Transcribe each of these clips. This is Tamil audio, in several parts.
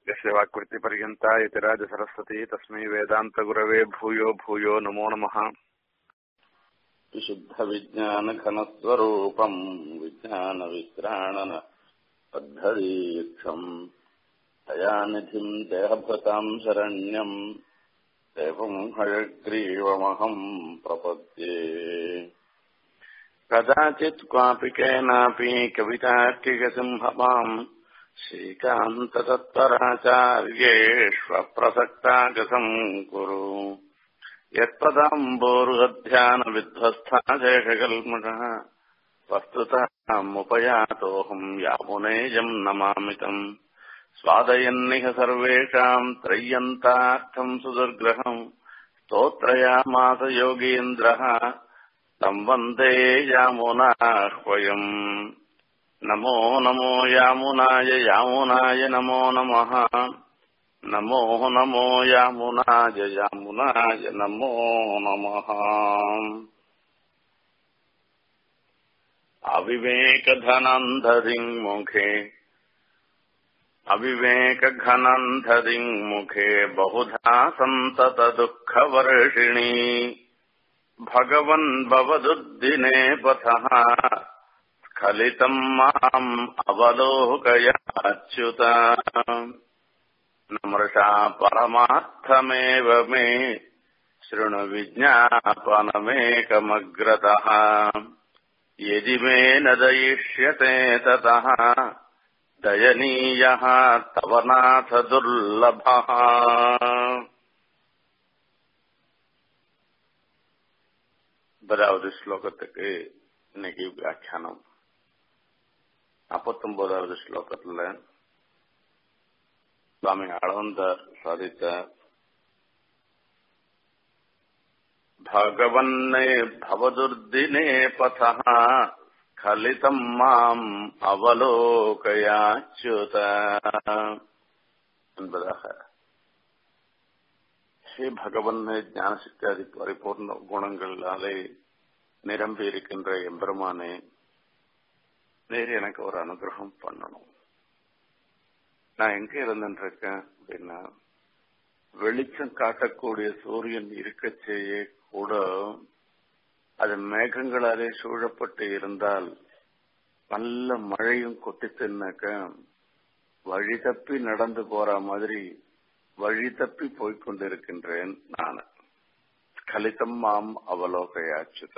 यस्य वाक्वृत्तिपर्यन्ता यतिराजसरस्वती तस्मै वेदान्तगुरवे भूयो भूयो नमो नमः विशुद्धविज्ञानघनस्वरूपम् विज्ञानविश्राणन पद्धरीक्षम् दयानिधिम् देहभृताम् शरण्यम् देवम् हयग्रीवमहम् प्रपद्ये कदाचित् क्वापि केनापि कवितार्किकसिंहमाम् श्रीकान्ततत्पराचार्येष्वप्रसक्तागसम् कुरु यत्पदाम्बोरुहध्यानविध्वस्था शेषकल्मषः वस्तुतमुपयातोऽहम् यामुनेयम् नमामितम् स्वादयन्निह सर्वेषाम् त्रय्यन्तार्थम् सुदुर्ग्रहम् स्तोत्रयामास योगीन्द्रः तम् वन्दे यामुनाह्वयम् नमो नमो यामुनाय यामुनाय नमो नमः नमो नमो यामुनाय यामुनाय नमो नमः अविवेकधनन्धरिङ्मुखे अविवेकघनन्धरिङ्मुखे बहुधा सन्ततदुःखवर्षिणी भगवन् भवदुद्दिने पथः स्खलितम् माम् अवलोकयाच्युत नमृषा परमार्थमेव मे शृणु विज्ञापनमेकमग्रतः यदि मे न दयिष्यते ततः दयनीयः तव नाथ दुर्लभः முதலாவது ஸ்லோகத்துக்கு இன்னைக்கு வியாக்கியானம் நாற்பத்தொன்பதாவது ஸ்லோகத்துல சுவாமி அளவந்தார் சாதித்த பகவன்னே பவதுர்தினே பதா ஸ்கலிதம் மாம் அவலோகயாச்சுத என்பதாக ஹே பகவன் ஞான சித்தியாதி பரிபூர்ண குணங்களாலே நிரம்பி இருக்கின்ற எம்பெருமானே நேர் எனக்கு ஒரு அனுகிரகம் பண்ணணும் நான் எங்க இருந்துருக்கேன் அப்படின்னா வெளிச்சம் காட்டக்கூடிய சூரியன் இருக்க செய்ய கூட அது மேகங்களாலே சூழப்பட்டு இருந்தால் நல்ல மழையும் கொட்டித்துனாக்க வழி தப்பி நடந்து போற மாதிரி வழி தப்பி போய்கொண்டிருக்கின்றேன் நான் கலிதம் மாம் அவலோகையாச்சுத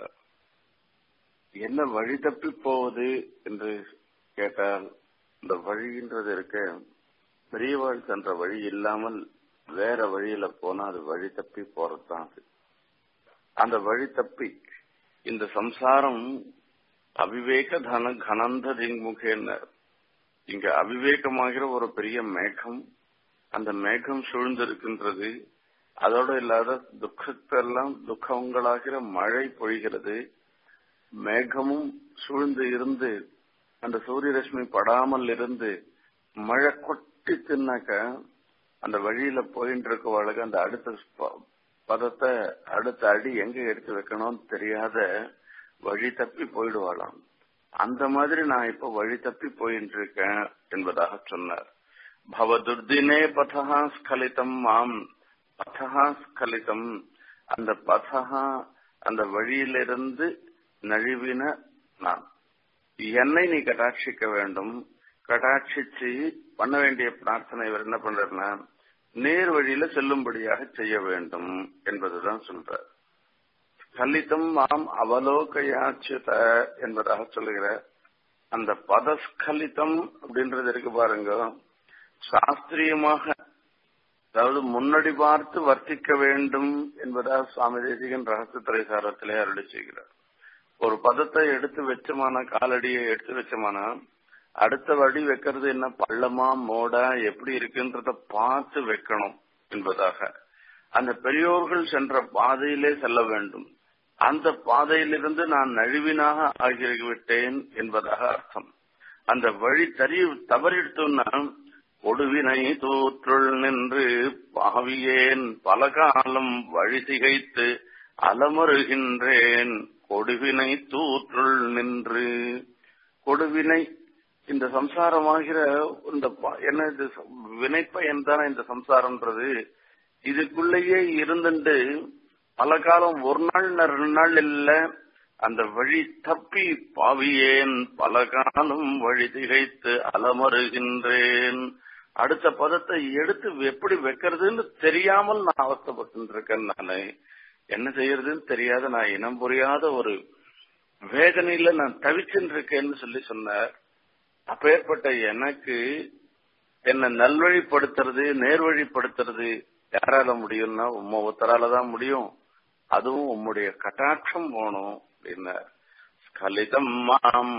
என்ன வழி தப்பி போவது என்று கேட்டால் இந்த வழின்றது இருக்க பெரியவாள் சென்ற வழி இல்லாமல் வேற வழியில போனா அது வழி தப்பி போறதுதான் அது அந்த வழி தப்பி இந்த சம்சாரம் அவிவேக தன கனந்த திங்முகேன்னர் இங்க அவிவேகமாகிற ஒரு பெரிய மேகம் அந்த மேகம் சூழ்ந்திருக்கின்றது அதோடு இல்லாத துக்கத்தெல்லாம் துக்கங்களாகிற மழை பொழிகிறது மேகமும் சூழ்ந்து இருந்து அந்த சூரிய ரஷ்மி படாமல் இருந்து மழை கொட்டி தின்னாக்க அந்த வழியில போயிட்டு இருக்கவாளுக்கு அந்த அடுத்த பதத்தை அடுத்த அடி எங்க எடுத்து வைக்கணும்னு தெரியாத வழி தப்பி போயிடுவாளாம் அந்த மாதிரி நான் இப்ப வழி தப்பி போயிட்டு இருக்கேன் என்பதாக சொன்னார் பவதுர்தினே பதா ஸ்கலிதம் மாம் பதா ஸ்கலிதம் அந்த பதா அந்த வழியிலிருந்து நழுவின நான் என்னை நீ கட்டாட்சிக்க வேண்டும் கட்டாட்சிச்சு பண்ண வேண்டிய பிரார்த்தனை இவர் என்ன பண்றாருன்னா நேர் வழியில செல்லும்படியாக செய்ய வேண்டும் என்பதுதான் சொல்றார் ஸ்கலிதம் மாம் அவலோகையாச்சுத என்பதாக சொல்லுகிற அந்த பதஸ்கலிதம் அப்படின்றது இருக்கு பாருங்க சாஸ்திரியமாக அதாவது முன்னாடி பார்த்து வர்த்திக்க வேண்டும் என்பதாக சுவாமி தேசிகன் ரகசிய திரைசாரத்திலே அருளி செய்கிறார் ஒரு பதத்தை எடுத்து வச்சமான காலடியை எடுத்து வச்சமானா அடுத்த வடி வைக்கிறது என்ன பள்ளமா மோடா எப்படி இருக்குன்றத பார்த்து வைக்கணும் என்பதாக அந்த பெரியோர்கள் சென்ற பாதையிலே செல்ல வேண்டும் அந்த பாதையிலிருந்து நான் நழுவினாக ஆகிவிட்டேன் என்பதாக அர்த்தம் அந்த வழி தறி தவறிடுத்தோம்னா கொடுவினை தூற்றுள் நின்று பாவியேன் பல காலம் வழி திகைத்து அலமருகின்றேன் கொடுவினை தூற்றுள் நின்று கொடுவினை இந்த சம்சாரமாகிற இந்த ப- என்ன இது ச- வினைப்பயன் தானே இந்த சம்சாரம்ன்றது இதுக்குள்ளேயே இருந்துட்டு பல காலம் ஒரு நாள் இல்ல, ரெண்டு நாள் இல்ல அந்த வழி தப்பி பாவியேன் பல காலம் வழி திகைத்து அலமருகின்றேன் அடுத்த பதத்தை எடுத்து எப்படி வைக்கிறதுன்னு தெரியாமல் நான் அவஸ்தப்பட்டு இருக்கேன் நானு என்ன செய்யறதுன்னு தெரியாத நான் இனம் புரியாத ஒரு வேதனையில நான் தவிச்சுட்டு இருக்கேன்னு சொல்லி சொன்னார் அப்பேற்பட்ட எனக்கு என்ன நல்வழிப்படுத்துறது நேர்வழிப்படுத்துறது யாரால முடியும்னா உம்ம ஒருத்தரால தான் முடியும் அதுவும் உம்முடைய கட்டாட்சம் போகணும் அப்படின்னார் ஸ்கலிதம் மாம்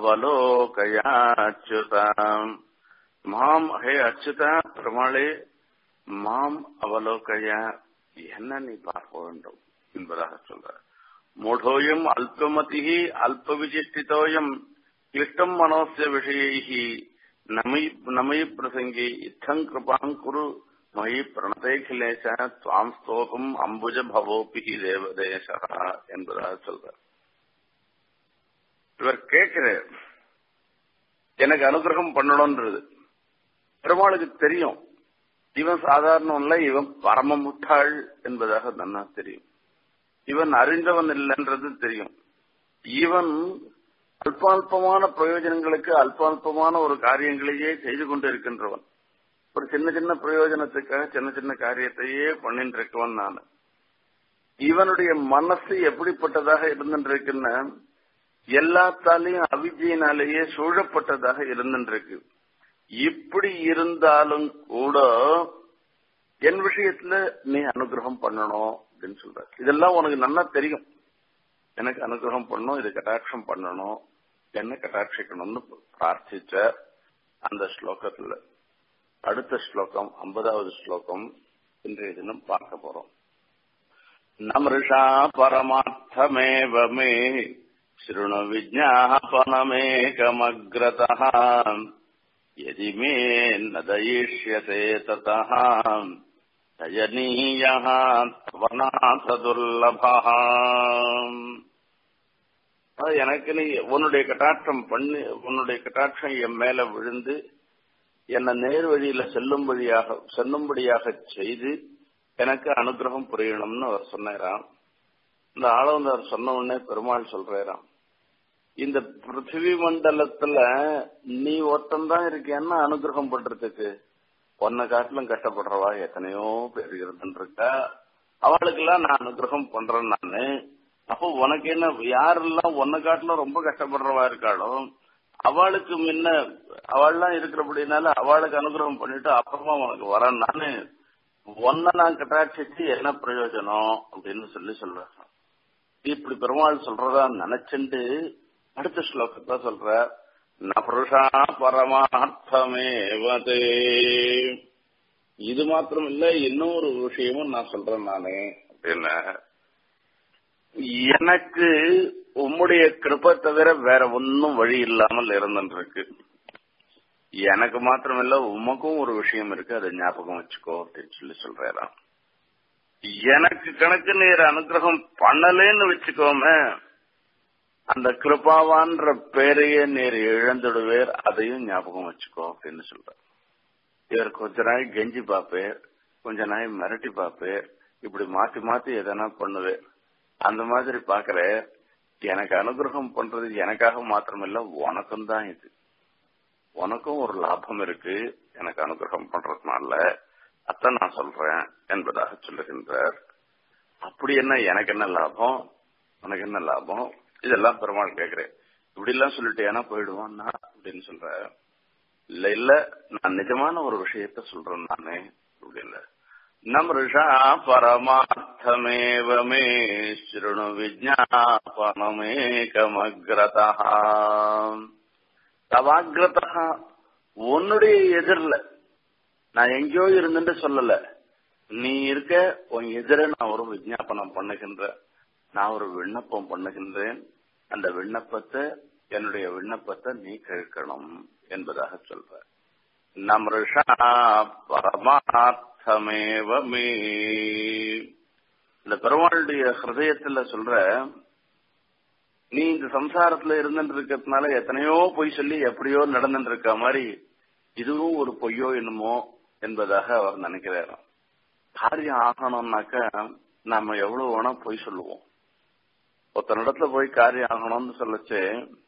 அவலோகயாச்சுதாம் மாம் ஹே அச்சுதா பெருமாளே மாம் அவலோகய என்ன நீ பார்க்க வேண்டும் என்பதாக சொல்றார் மூடோயம் அல்பமதி அல்ப விசிஷ்டிதோயம் கிளிஷ்டம் மனோஸ்ய விஷயை நமை நமை பிரசங்கி இத்தம் கிருபாங் குரு மயி பிரணதேகிலேச துவாம் ஸ்தோகம் அம்புஜ பவோபி தேவதேச என்பதாக சொல்றார் இவர் கேட்கிறார் எனக்கு அனுகிரகம் பண்ணணும்ன்றது பெருமாளுக்கு தெரியும் இவன் சாதாரணம் இல்ல இவன் பரம முட்டாள் என்பதாக நன்னா தெரியும் இவன் அறிந்தவன் இல்லைன்றது தெரியும் இவன் அல்பால்பமான பிரயோஜனங்களுக்கு அல்பால்பமான ஒரு காரியங்களையே செய்து கொண்டு இருக்கின்றவன் ஒரு சின்ன சின்ன பிரயோஜனத்துக்காக சின்ன சின்ன காரியத்தையே பண்ணிட்டு இருக்கவன் நான் இவனுடைய மனசு எப்படிப்பட்டதாக இருந்துருக்குன்னா எல்லாத்தாலையும் அவிஜயினாலேயே சூழப்பட்டதாக இருந்துருக்கு இப்படி இருந்தாலும் கூட என் விஷயத்துல நீ அனுகிரகம் பண்ணணும் அப்படின்னு சொல்ற இதெல்லாம் உனக்கு நல்லா தெரியும் எனக்கு அனுகிரகம் பண்ணணும் இது கட்டாட்சம் பண்ணணும் என்ன கட்டாட்சிக்கணும்னு பிரார்த்திச்ச அந்த ஸ்லோகத்துல அடுத்த ஸ்லோகம் ஐம்பதாவது ஸ்லோகம் இன்றைய தினம் பார்க்க போறோம் நமருஷா பரமார்த்தமேவ மே शृणु विज्ञापनमेकमग्रतः यदि मे न दयिष्यसे ततः दयनीयः तव नाथ दुर्लभः அது எனக்கு நீ உன்னுடைய கட்டாட்சம் பண்ணி உன்னுடைய கட்டாட்சம் என் மேல விழுந்து என்னை நேர் வழியில செல்லும்படியாக செல்லும்படியாக செய்து எனக்கு அனுகிரகம் புரியணும்னு அவர் சொன்னாராம் இந்த ஆளவந்தார் சொன்ன உடனே பெருமாள் சொல்றாராம் இந்த பிருத்திவி மண்டலத்துல நீ ஒருத்தந்தான் இருக்கேன்னா அனுகிரகம் பண்றதுக்கு உன்னை காட்டிலும் கஷ்டப்படுறவா எத்தனையோ பேர் இருந்துருக்கா அவளுக்கெல்லாம் நான் அனுகிரகம் பண்றேன் நானு அப்போ உனக்கு என்ன யாரெல்லாம் உன்னை காட்டிலும் ரொம்ப கஷ்டப்படுறவா இருக்காளோ அவளுக்கு முன்ன அவள்லாம் இருக்கிறபடினால அவளுக்கு அனுகிரகம் பண்ணிட்டு அப்புறமா உனக்கு வரேன் நானு ஒன்ன நான் கட்டாட்சிச்சு என்ன பிரயோஜனம் அப்படின்னு சொல்லி சொல்றேன் இப்படி பெருமாள் சொல்றதா நினைச்சுண்டு அடுத்த ஸ்லோகத்தை சொல்ற நபருஷா பரமார்த்தமேவதே இது மாத்திரம் இல்ல இன்னொரு விஷயமும் நான் சொல்றேன் நானே அப்படின்னு எனக்கு உம்முடைய கிருப்பை தவிர வேற ஒன்னும் வழி இல்லாமல் இருந்துருக்கு எனக்கு மாத்திரமில்ல உமக்கும் ஒரு விஷயம் இருக்கு அதை ஞாபகம் வச்சுக்கோ அப்படின்னு சொல்லி சொல்றாராம் எனக்கு கணக்கு நீர் அனுகிரகம் பண்ணலேன்னு வச்சுக்கோமே அந்த கிருபாவான்ற பேரையே நீர் இழந்துடுவேர் அதையும் ஞாபகம் வச்சுக்கோ அப்படின்னு சொல்ற இவர் கொஞ்ச நாள் கெஞ்சி பார்ப்பேர் கொஞ்ச நாள் மிரட்டி பார்ப்பேர் இப்படி மாத்தி மாத்தி எதனா பண்ணுவேன் அந்த மாதிரி பாக்குற எனக்கு அனுகிரகம் பண்றது எனக்காக மாத்திரமில்ல உனக்கும் தான் இது உனக்கும் ஒரு லாபம் இருக்கு எனக்கு அனுகிரகம் பண்றதுனால அதான் நான் சொல்றேன் என்பதாக சொல்லுகின்றார் அப்படி என்ன எனக்கு என்ன லாபம் உனக்கு என்ன லாபம் இதெல்லாம் பெருமாள் கேக்குறேன் இப்படி எல்லாம் சொல்லிட்டு ஏன்னா போயிடுவான்னா அப்படின்னு சொல்ற இல்ல இல்ல நான் நிஜமான ஒரு விஷயத்த சொல்றேன் நானே அப்படி இல்ல நம்ருஷா பரமார்த்தமேவ மே ஸ்ருணு விஜாபனமேகமக்ரதா தவாகிரதா உன்னுடைய எதிரில் நான் எங்கேயோ இருந்துட்டு சொல்லல நீ இருக்க உன் எதிர நான் ஒரு விஜாபனம் பண்ணுகின்ற நான் ஒரு விண்ணப்பம் பண்ணுகின்றேன் அந்த விண்ணப்பத்தை என்னுடைய விண்ணப்பத்தை நீ கேட்கணும் என்பதாக சொல்ற நம்ருஷா பரமார்த்தமேவ மே இந்த பெருமாளுடைய ஹிருதயத்துல சொல்ற நீ இந்த சம்சாரத்துல இருந்துட்டு இருக்கிறதுனால எத்தனையோ பொய் சொல்லி எப்படியோ நடந்துட்டு இருக்க மாதிரி இதுவும் ஒரு பொய்யோ என்னமோ என்பதாக அவர் நினைக்கிறார் காரியம் ஆகணும்னாக்க நாம எவ்வளவு வேணா பொய் சொல்லுவோம் ஒருத்தனிடத்துல போய் காரியம் ஆகணும்னு சொல்லச்சு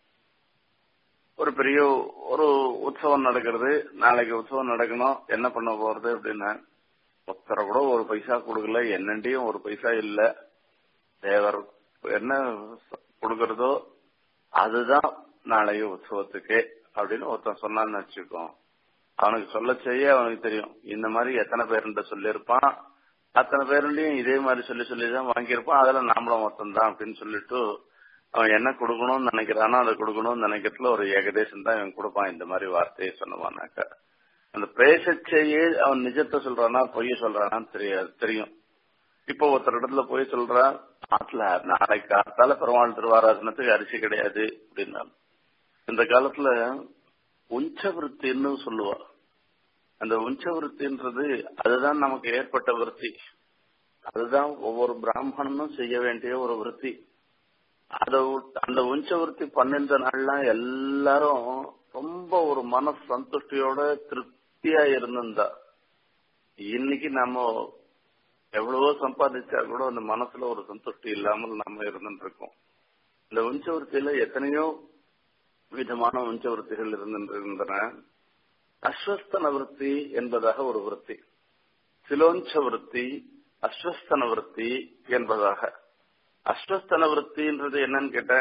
ஒரு பெரிய ஒரு உற்சவம் நடக்கிறது நாளைக்கு உற்சவம் நடக்கணும் என்ன பண்ண போறது அப்படின்னு ஒருத்தரை கூட ஒரு பைசா கொடுக்கல என்னண்டியும் ஒரு பைசா இல்ல தேவர் என்ன கொடுக்கறதோ அதுதான் நாளைய உற்சவத்துக்கு அப்படின்னு ஒருத்தன் சொன்னான்னு வச்சுக்கோ அவனுக்கு சொல்ல செய்ய அவனுக்கு தெரியும் இந்த மாதிரி எத்தனை பேருண்ட சொல்லியிருப்பான் அத்தனை பேருண்டையும் இதே மாதிரி சொல்லி சொல்லி தான் வாங்கியிருப்பான் அதுல நாமளும் மொத்தம் தான் அப்படின்னு சொல்லிட்டு அவன் என்ன கொடுக்கணும்னு நினைக்கிறானோ அதை கொடுக்கணும்னு நினைக்கிறதுல ஒரு ஏகதேசம் தான் இவன் கொடுப்பான் இந்த மாதிரி வார்த்தையை சொன்னவானாக்கா அந்த பேசச்சேயே அவன் நிஜத்தை சொல்றானா பொய்ய சொல்றானான்னு தெரியாது தெரியும் இப்போ ஒருத்தர் இடத்துல போய் சொல்றான் ஆத்துல நாளைக்கு காத்தால பெருமாள் திருவாராசனத்துக்கு அரிசி கிடையாது அப்படின்னா இந்த காலத்துல உஞ்சவிருத்தின்னு சொல்லுவா அந்த உஞ்சவிருத்தின்றது அதுதான் நமக்கு ஏற்பட்ட விருத்தி அதுதான் ஒவ்வொரு பிராமணனும் செய்ய வேண்டிய ஒரு விருத்தி அத அந்த உஞ்சவிருத்தி பன்னெண்டு நாள்லாம் எல்லாரும் ரொம்ப ஒரு மன சந்துஷ்டியோட திருப்தியா இருந்திருந்தா இன்னைக்கு நம்ம எவ்வளவோ சம்பாதிச்சா கூட அந்த மனசுல ஒரு சந்துஷ்டி இல்லாமல் நம்ம இருந்துட்டு இருக்கோம் இந்த உஞ்சவருத்தியில எத்தனையோ விதமான உஞ்சவருத்திகள் இருந்திருக்கின்றன அஸ்வஸ்தன விருத்தி என்பதாக ஒரு விருத்தி சிலோஞ்ச விருத்தி அஸ்வஸ்தன விருத்தி என்பதாக அஸ்வஸ்தன விருத்தின்றது என்னன்னு கேட்ட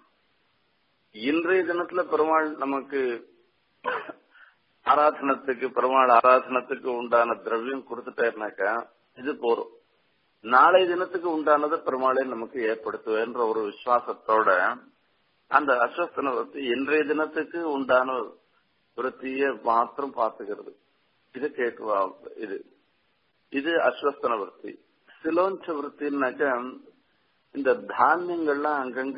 இன்றைய தினத்துல பெருமாள் நமக்கு ஆராதனத்துக்கு பெருமாள் ஆராதனத்துக்கு உண்டான திரவியம் கொடுத்துட்டேன்னாக்கா இது போறோம் நாளை தினத்துக்கு உண்டானது பெருமாளை நமக்கு ஏற்படுத்துவேன்ற ஒரு விசுவாசத்தோட அந்த அஸ்வஸ்தன விருத்தி இன்றைய தினத்துக்கு உண்டான விருத்திய மாத்திரம் பார்த்துக்கிறது இது கேட்குவா இது இது அஸ்வஸ்தன விருத்தி சிலோஞ்ச விருத்தின்னாக்க இந்த தானியங்கள்லாம் அங்கங்க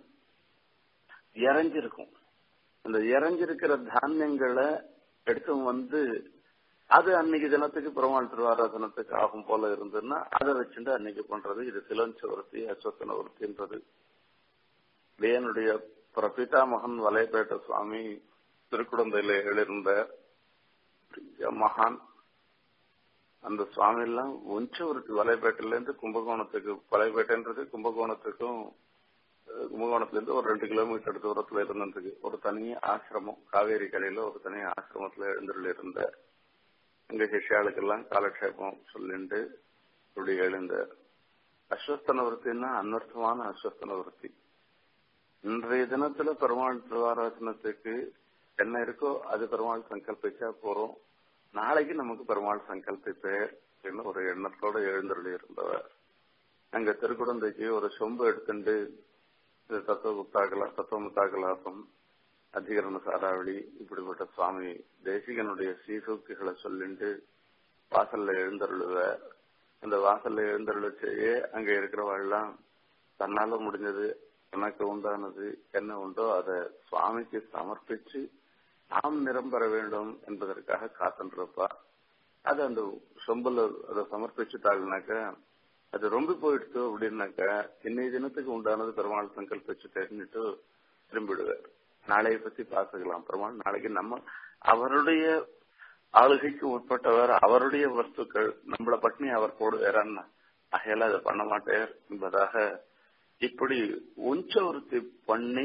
இறஞ்சிருக்கும் அந்த இறஞ்சிருக்கிற தானியங்களை எடுத்து வந்து அது அன்னைக்கு தினத்துக்கு பெருமாள் திருவாராதனத்துக்கு ஆகும் போல இருந்ததுன்னா அதை வச்சுட்டு அன்னைக்கு பண்றது இது சிலோஞ்ச விருத்தி அஸ்வத்தன விருத்தின்றது என்னுடைய பிரபிதா மகன் வலைப்பேட்ட சுவாமி திருக்குடந்தையில எழுந்த மகான் அந்த சுவாமி எல்லாம் ஒஞ்சவருக்கு வலைப்பேட்டையில இருந்து கும்பகோணத்துக்கு வலைப்பேட்டைன்றது கும்பகோணத்துக்கும் கும்பகோணத்துல இருந்து ஒரு ரெண்டு கிலோமீட்டர் தூரத்துல இருந்ததுக்கு ஒரு தனி ஆசிரமம் காவேரி கரையில ஒரு தனி ஆசிரமத்துல எழுந்துள்ள இருந்த எங்க சிஷ்யாளுக்கெல்லாம் காலக்ஷேபம் சொல்லிண்டு இப்படி எழுந்த அஸ்வஸ்தன விருத்தின்னா அனர்த்தமான அஸ்வஸ்தன விருத்தி இன்றைய தினத்துல பெருமாள் திருவாராசனத்துக்கு என்ன இருக்கோ அது பெருமாள் சங்கல்பிச்சா போறோம் நாளைக்கு நமக்கு பெருமாள் சங்கல்பிப்பேர் அப்படின்னு ஒரு எண்ணத்தோட எழுந்தருளி இருந்தவர் அங்க திருக்குடந்தைக்கு ஒரு சொம்பு எடுத்துட்டு இது தத்துவ முத்தாகலா தத்துவ முத்தாகலாசம் அதிகரண சாராவளி இப்படிப்பட்ட சுவாமி தேசிகனுடைய சீசூக்திகளை சொல்லிட்டு வாசல்ல எழுந்தருளுவ அந்த வாசல்ல எழுந்தருள செய்ய அங்க இருக்கிறவாள்லாம் தன்னால முடிஞ்சது எனக்கு உண்டானது என்ன உண்டோ அதை சுவாமிக்கு சமர்ப்பிச்சு நாம் நிறம் பெற வேண்டும் என்பதற்காக காத்துருப்பா அது அந்த சொம்புல அதை சமர்ப்பிச்சுட்டாங்கனாக்க அது ரொம்ப போயிடுச்சு அப்படின்னாக்க இன்னைய தினத்துக்கு உண்டானது பெருமாள் சங்கல்பிச்சு தெரிஞ்சுட்டு திரும்பிடுவார் நாளைய பத்தி பாத்துக்கலாம் பெருமாள் நாளைக்கு நம்ம அவருடைய ஆளுகைக்கு உட்பட்டவர் அவருடைய வஸ்துக்கள் நம்மள பட்னி அவர் போடுவாரான்னா ஆகையால அதை பண்ண மாட்டார் என்பதாக இப்படி உஞ்சவருத்தி பண்ணி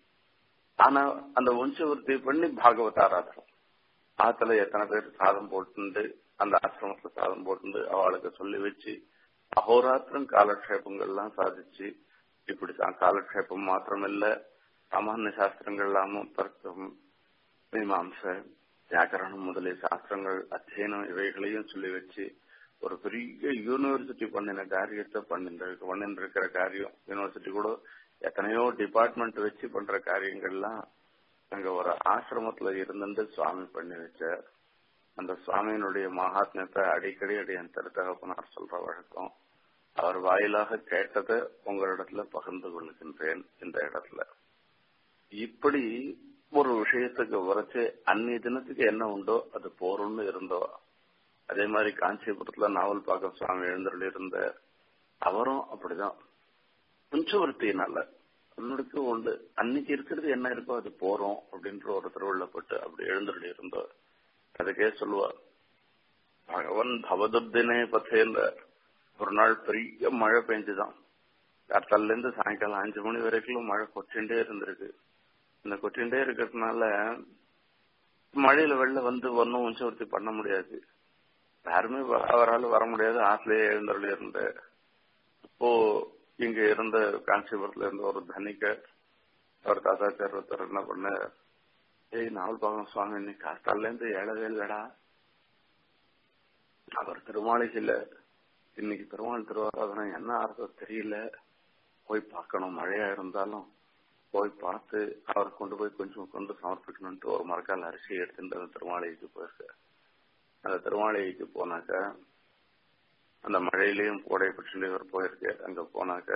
ஆனா அந்த உஞ்சவருத்தி பண்ணி பாகவத ஆராதனம் ஆத்துல எத்தனை பேர் சாதம் போட்டு அந்த ஆசிரமத்துல சாதம் போட்டு அவளுக்கு சொல்லி வச்சு அகோராத்திரம் காலக்ஷேபங்கள்லாம் சாதிச்சு இப்படித்தான் காலக்ஷேபம் மாத்திரமில்ல சாமானிய சாஸ்திரங்கள் எல்லாமும் தர்க்கம் மீமாம்ச வியாக்கரணம் முதலிய சாஸ்திரங்கள் அத்தியனம் இவைகளையும் சொல்லி வச்சு ஒரு பெரிய யூனிவர்சிட்டி பண்ணின காரியத்தை பண்ணிட்டு பண்ணிட்டு இருக்கிற காரியம் யூனிவர்சிட்டி கூட எத்தனையோ டிபார்ட்மெண்ட் வச்சு பண்ற காரியங்கள்லாம் அங்க ஒரு ஆசிரமத்துல இருந்துட்டு சுவாமி பண்ணி வச்சார் அந்த சுவாமியினுடைய மகாத்மியத்தை அடிக்கடி அடி என் திருத்தகப்பனார் சொல்ற வழக்கம் அவர் வாயிலாக கேட்டதை உங்களிடத்துல பகிர்ந்து கொள்கின்றேன் இந்த இடத்துல இப்படி ஒரு விஷயத்துக்கு உரைச்சு அன்னைய தினத்துக்கு என்ன உண்டோ அது போறோம்னு இருந்தோ அதே மாதிரி காஞ்சிபுரத்துல நாவல் பாக்க சுவாமி எழுந்தருள் இருந்த அவரும் அப்படிதான் பஞ்சவருத்தினால உன்னுடைய உண்டு அன்னைக்கு இருக்கிறது என்ன இருக்கோ அது போறோம் அப்படின்ற ஒரு திருவிழப்பட்டு அப்படி எழுந்துள்ளி இருந்தோர் அதுக்கே சொல்லுவார் பகவன் பவதுர்தினே பத்தேன்ற ஒரு நாள் பெரிய மழை பெஞ்சுதான் காத்தால இருந்து சாயங்காலம் அஞ்சு மணி வரைக்கும் மழை கொட்டிண்டே இருந்திருக்கு இந்த கொட்டிண்டே இருக்கிறதுனால மழையில வெள்ள வந்து ஒன்னும் உஞ்சவர்த்தி பண்ண முடியாது யாருமே அவரால் வர முடியாது ஆத்திலேயே எழுந்தருளி இருந்த அப்போ இங்க இருந்த காஞ்சிபுரத்துல இருந்த ஒரு தனிக்க அவர் தாத்தாச்சார் ஒருத்தர் என்ன பண்ண ஏய் நாவல் பாகம் சுவாமி இன்னைக்கு காத்தால இருந்து ஏழவே இல்லடா அவர் திருமாளிக்கு இல்ல இன்னைக்கு திருமால் திருவாராதனை என்ன அர்த்தம் தெரியல போய் பார்க்கணும் மழையா இருந்தாலும் போய் பார்த்து அவர் கொண்டு போய் கொஞ்சம் கொண்டு சமர்ப்பிக்கணும்ட்டு ஒரு மரக்கால் அரிசி எடுத்துட்டு அந்த திருமாளிகைக்கு போயிருக்க அந்த திருமாளிகைக்கு போனாக்க அந்த மழையிலையும் கோடை பிடிச்சுட்டு இவர் போயிருக்கு அங்க போனாக்க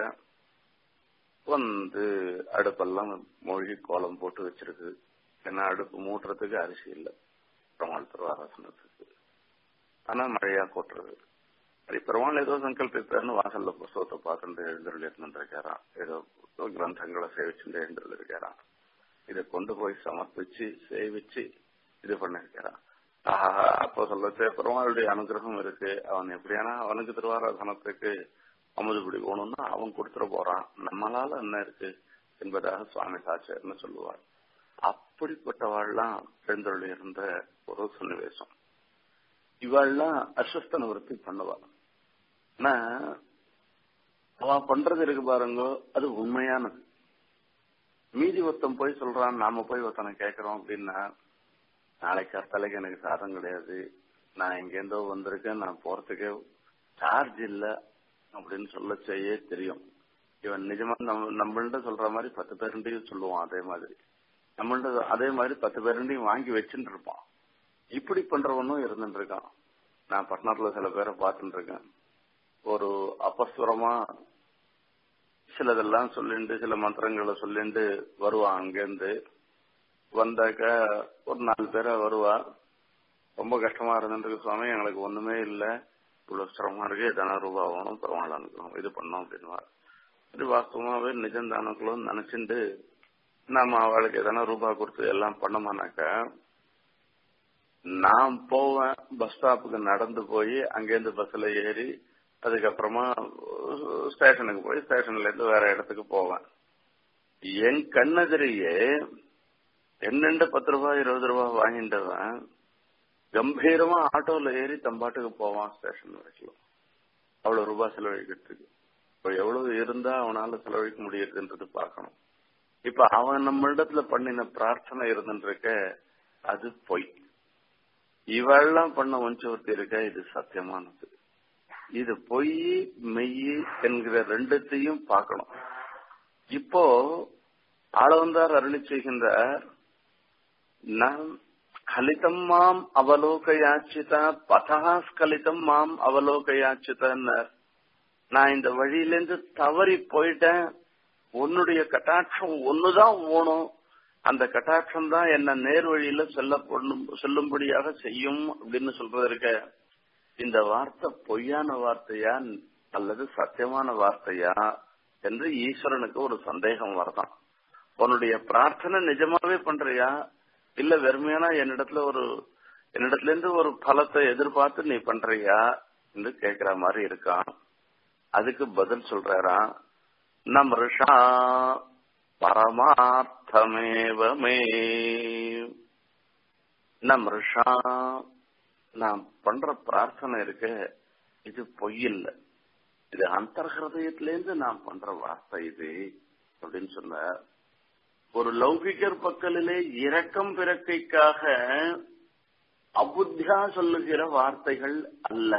வந்து அடுப்பெல்லாம் மூழ்கி கோலம் போட்டு வச்சிருக்கு ஏன்னா அடுப்பு மூட்டுறதுக்கு அரிசி இல்லை பெருமாள் திருவாராசனத்துக்கு ஆனா மழையா கொட்டுறது அது பெருமாள் ஏதோ சங்கல்பித்தார்னு வாசல்ல புஸ்தகத்தை பார்த்துட்டு எழுந்தருள் இருந்திருக்காராம் ஏதோ கிரந்தங்களை சேவிச்சுட்டு எழுந்தருள் இருக்காராம் இதை கொண்டு போய் சமர்ப்பிச்சு சேவிச்சு இது பண்ணிருக்காராம் ஆஹா அப்போ சொல்லச்சே பெருமாளுடைய அனுகிரகம் இருக்கு அவன் எப்படியானா அவனுக்கு திருவாராதனத்துக்கு அமுதுபடி போகணும்னா அவன் கொடுத்துட போறான் நம்மளால என்ன இருக்கு என்பதாக சுவாமி சாட்சியர்னு சொல்லுவார் அப்படிப்பட்டவாள்லாம் எழுந்தருள் இருந்த ஒரு சன்னிவேசம் இவாள்லாம் அஸ்வஸ்த நிவர்த்தி பண்ணுவாள் ஆனா அவ பண்றது இருக்கு பாருங்க அது உண்மையானது மீதி ஒருத்தன் போய் சொல்றான் நாம போய் ஒருத்தனை கேட்கறோம் அப்படின்னா நாளைக்கு அத்தலைக்கு எனக்கு சாதம் கிடையாது நான் எங்கேருந்தோ வந்திருக்கேன் நான் போறதுக்கே சார்ஜ் இல்ல அப்படின்னு சொல்ல செய்ய தெரியும் இவன் நிஜமா நம்ம நம்மள்ட்ட சொல்ற மாதிரி பத்து பேருண்டையும் சொல்லுவான் அதே மாதிரி நம்மள்ட்ட அதே மாதிரி பத்து பேருண்டையும் வாங்கி வச்சுட்டு இருப்பான் இப்படி பண்றவனும் இருந்துட்டு இருக்கான் நான் பட்டணத்துல சில பேரை பார்த்துட்டு இருக்கேன் ஒரு அபஸ்வரமா சிலதெல்லாம் சொல்லிண்டு சில மந்திரங்களை சொல்லிண்டு வருவான் அங்கேருந்து வந்தாக்க ஒரு நாலு பேரா வருவா ரொம்ப கஷ்டமா இருந்துருக்கு சுவாமி எங்களுக்கு ஒண்ணுமே இல்ல இவ்வளவு சிரமமா இருக்கு எதனா ரூபா ஆகணும் பெருமாள் அனுக்கணும் இது பண்ணோம் அப்படின்னுவா இது வாஸ்தவமாவே நிஜம் தானங்களும் நினைச்சுட்டு நாம அவளுக்கு எதனா ரூபா கொடுத்து எல்லாம் பண்ணோமானாக்க நான் போவேன் பஸ் ஸ்டாப்புக்கு நடந்து போய் அங்கேருந்து பஸ்ல ஏறி அதுக்கப்புறமா ஸ்டேஷனுக்கு போய் ஸ்டேஷன்ல இருந்து வேற இடத்துக்கு போவேன் என் கண்ணெதிரியே என்னெண்டு பத்து ரூபாய் இருபது ரூபாய் வாங்கிட்டவன் கம்பீரமா ஆட்டோல ஏறி தம்பாட்டுக்கு போவான் ஸ்டேஷன் வரைக்கும் அவ்வளவு ரூபாய் செலவழிக்கிறதுக்கு இப்ப எவ்வளவு இருந்தா அவனால செலவழிக்க முடியுதுன்றது பார்க்கணும் இப்ப அவன் நம்மளிடத்துல பண்ணின பிரார்த்தனை இருந்துருக்க அது பொய் இவெல்லாம் பண்ண வஞ்சவர்த்தி இருக்க இது சத்தியமானது இது பொய் மெய் என்கிற ரெண்டுத்தையும் பார்க்கணும் இப்போ ஆளவந்தார் அருளி செய்கின்றார் நாம் ஸ்கலிதம் மாம் அவலோகயாச்சிதா பதா ஸ்கலிதம் மாம் அவலோகயாச்சிதார் நான் இந்த வழியிலேருந்து தவறி போயிட்டேன் உன்னுடைய கட்டாட்சம் ஒண்ணுதான் ஓணும் அந்த கட்டாட்சம் தான் என்ன நேர் வழியில செல்ல செல்லும்படியாக செய்யும் அப்படின்னு சொல்றது இருக்க இந்த வார்த்தை பொய்யான வார்த்தையா அல்லது சத்தியமான வார்த்தையா என்று ஈஸ்வரனுக்கு ஒரு சந்தேகம் வரதான் உன்னுடைய பிரார்த்தனை நிஜமாவே பண்றியா இல்ல வெறுமையான என்னிடத்துல ஒரு என்னிடத்துல இருந்து ஒரு பலத்தை எதிர்பார்த்து நீ பண்றியா என்று கேக்குற மாதிரி இருக்கான் அதுக்கு பதில் சொல்றாராம் நம்ருஷா பரமார்த்தமேவமே நம்ருஷா நான் பண்ற பிரார்த்தனை இருக்க இது பொய்யில்ல இது அந்தர்ஹதயத்திலேருந்து நான் பண்ற வார்த்தை இது அப்படின்னு சொன்ன ஒரு லௌகிகர் பக்கலிலே இரக்கம் பிறக்கைக்காக அபுத்தியா சொல்லுகிற வார்த்தைகள் அல்ல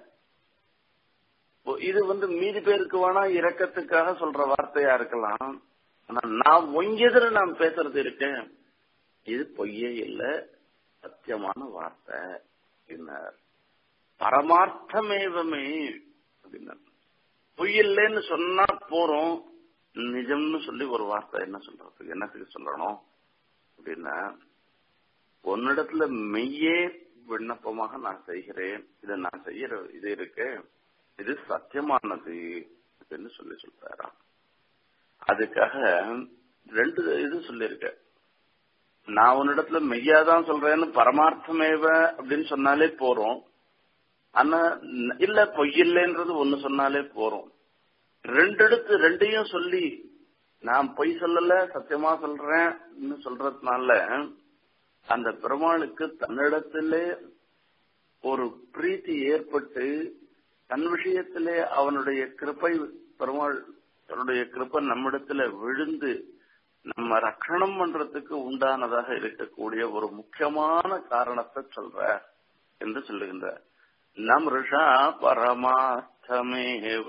இது வந்து மீதி பேருக்கு வேணா இரக்கத்துக்காக சொல்ற வார்த்தையா இருக்கலாம் ஆனா நான் ஒங்கெதிர நான் பேசுறது இருக்கேன் இது பொய்யே இல்ல சத்தியமான வார்த்தை அப்படின்னார் பரமார்த்தமேவமே அப்படின்னார் பொய் இல்லைன்னு சொன்னா போறோம் நிஜம்னு சொல்லி ஒரு வார்த்தை என்ன சொல்றதுக்கு என்னத்துக்கு சொல்லணும் அப்படின்னா உன்னிடத்துல மெய்யே விண்ணப்பமாக நான் செய்கிறேன் இதை நான் செய்யற இது இருக்கு இது சத்தியமானது அப்படின்னு சொல்லி சொல்றாராம் அதுக்காக ரெண்டு இது சொல்லியிருக்க நான் உன்னிடத்துல மெய்யாதான் சொல்றேன்னு பரமார்த்தமேவ அப்படின்னு சொன்னாலே போறோம் ஆனா இல்ல பொய்யில்லைன்றது ஒண்ணு சொன்னாலே போறோம் ரெண்டு எடுத்து ரெண்டையும் சொல்லி நான் பொய் சொல்லல சத்தியமா சொல்றேன் சொல்றதுனால அந்த பெருமாளுக்கு தன்னிடத்திலே ஒரு பிரீத்தி ஏற்பட்டு தன் விஷயத்திலே அவனுடைய கிருப்பை பெருமாள் தன்னுடைய கிருப்பை நம்மிடத்துல விழுந்து நம்ம ரக்கணம் பண்றதுக்கு உண்டானதாக இருக்கக்கூடிய ஒரு முக்கியமான காரணத்தை சொல்ற என்று சொல்லுகின்ற நம் ரிஷா பரமார்த்தமேவ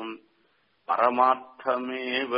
பரமார்த்தமேவ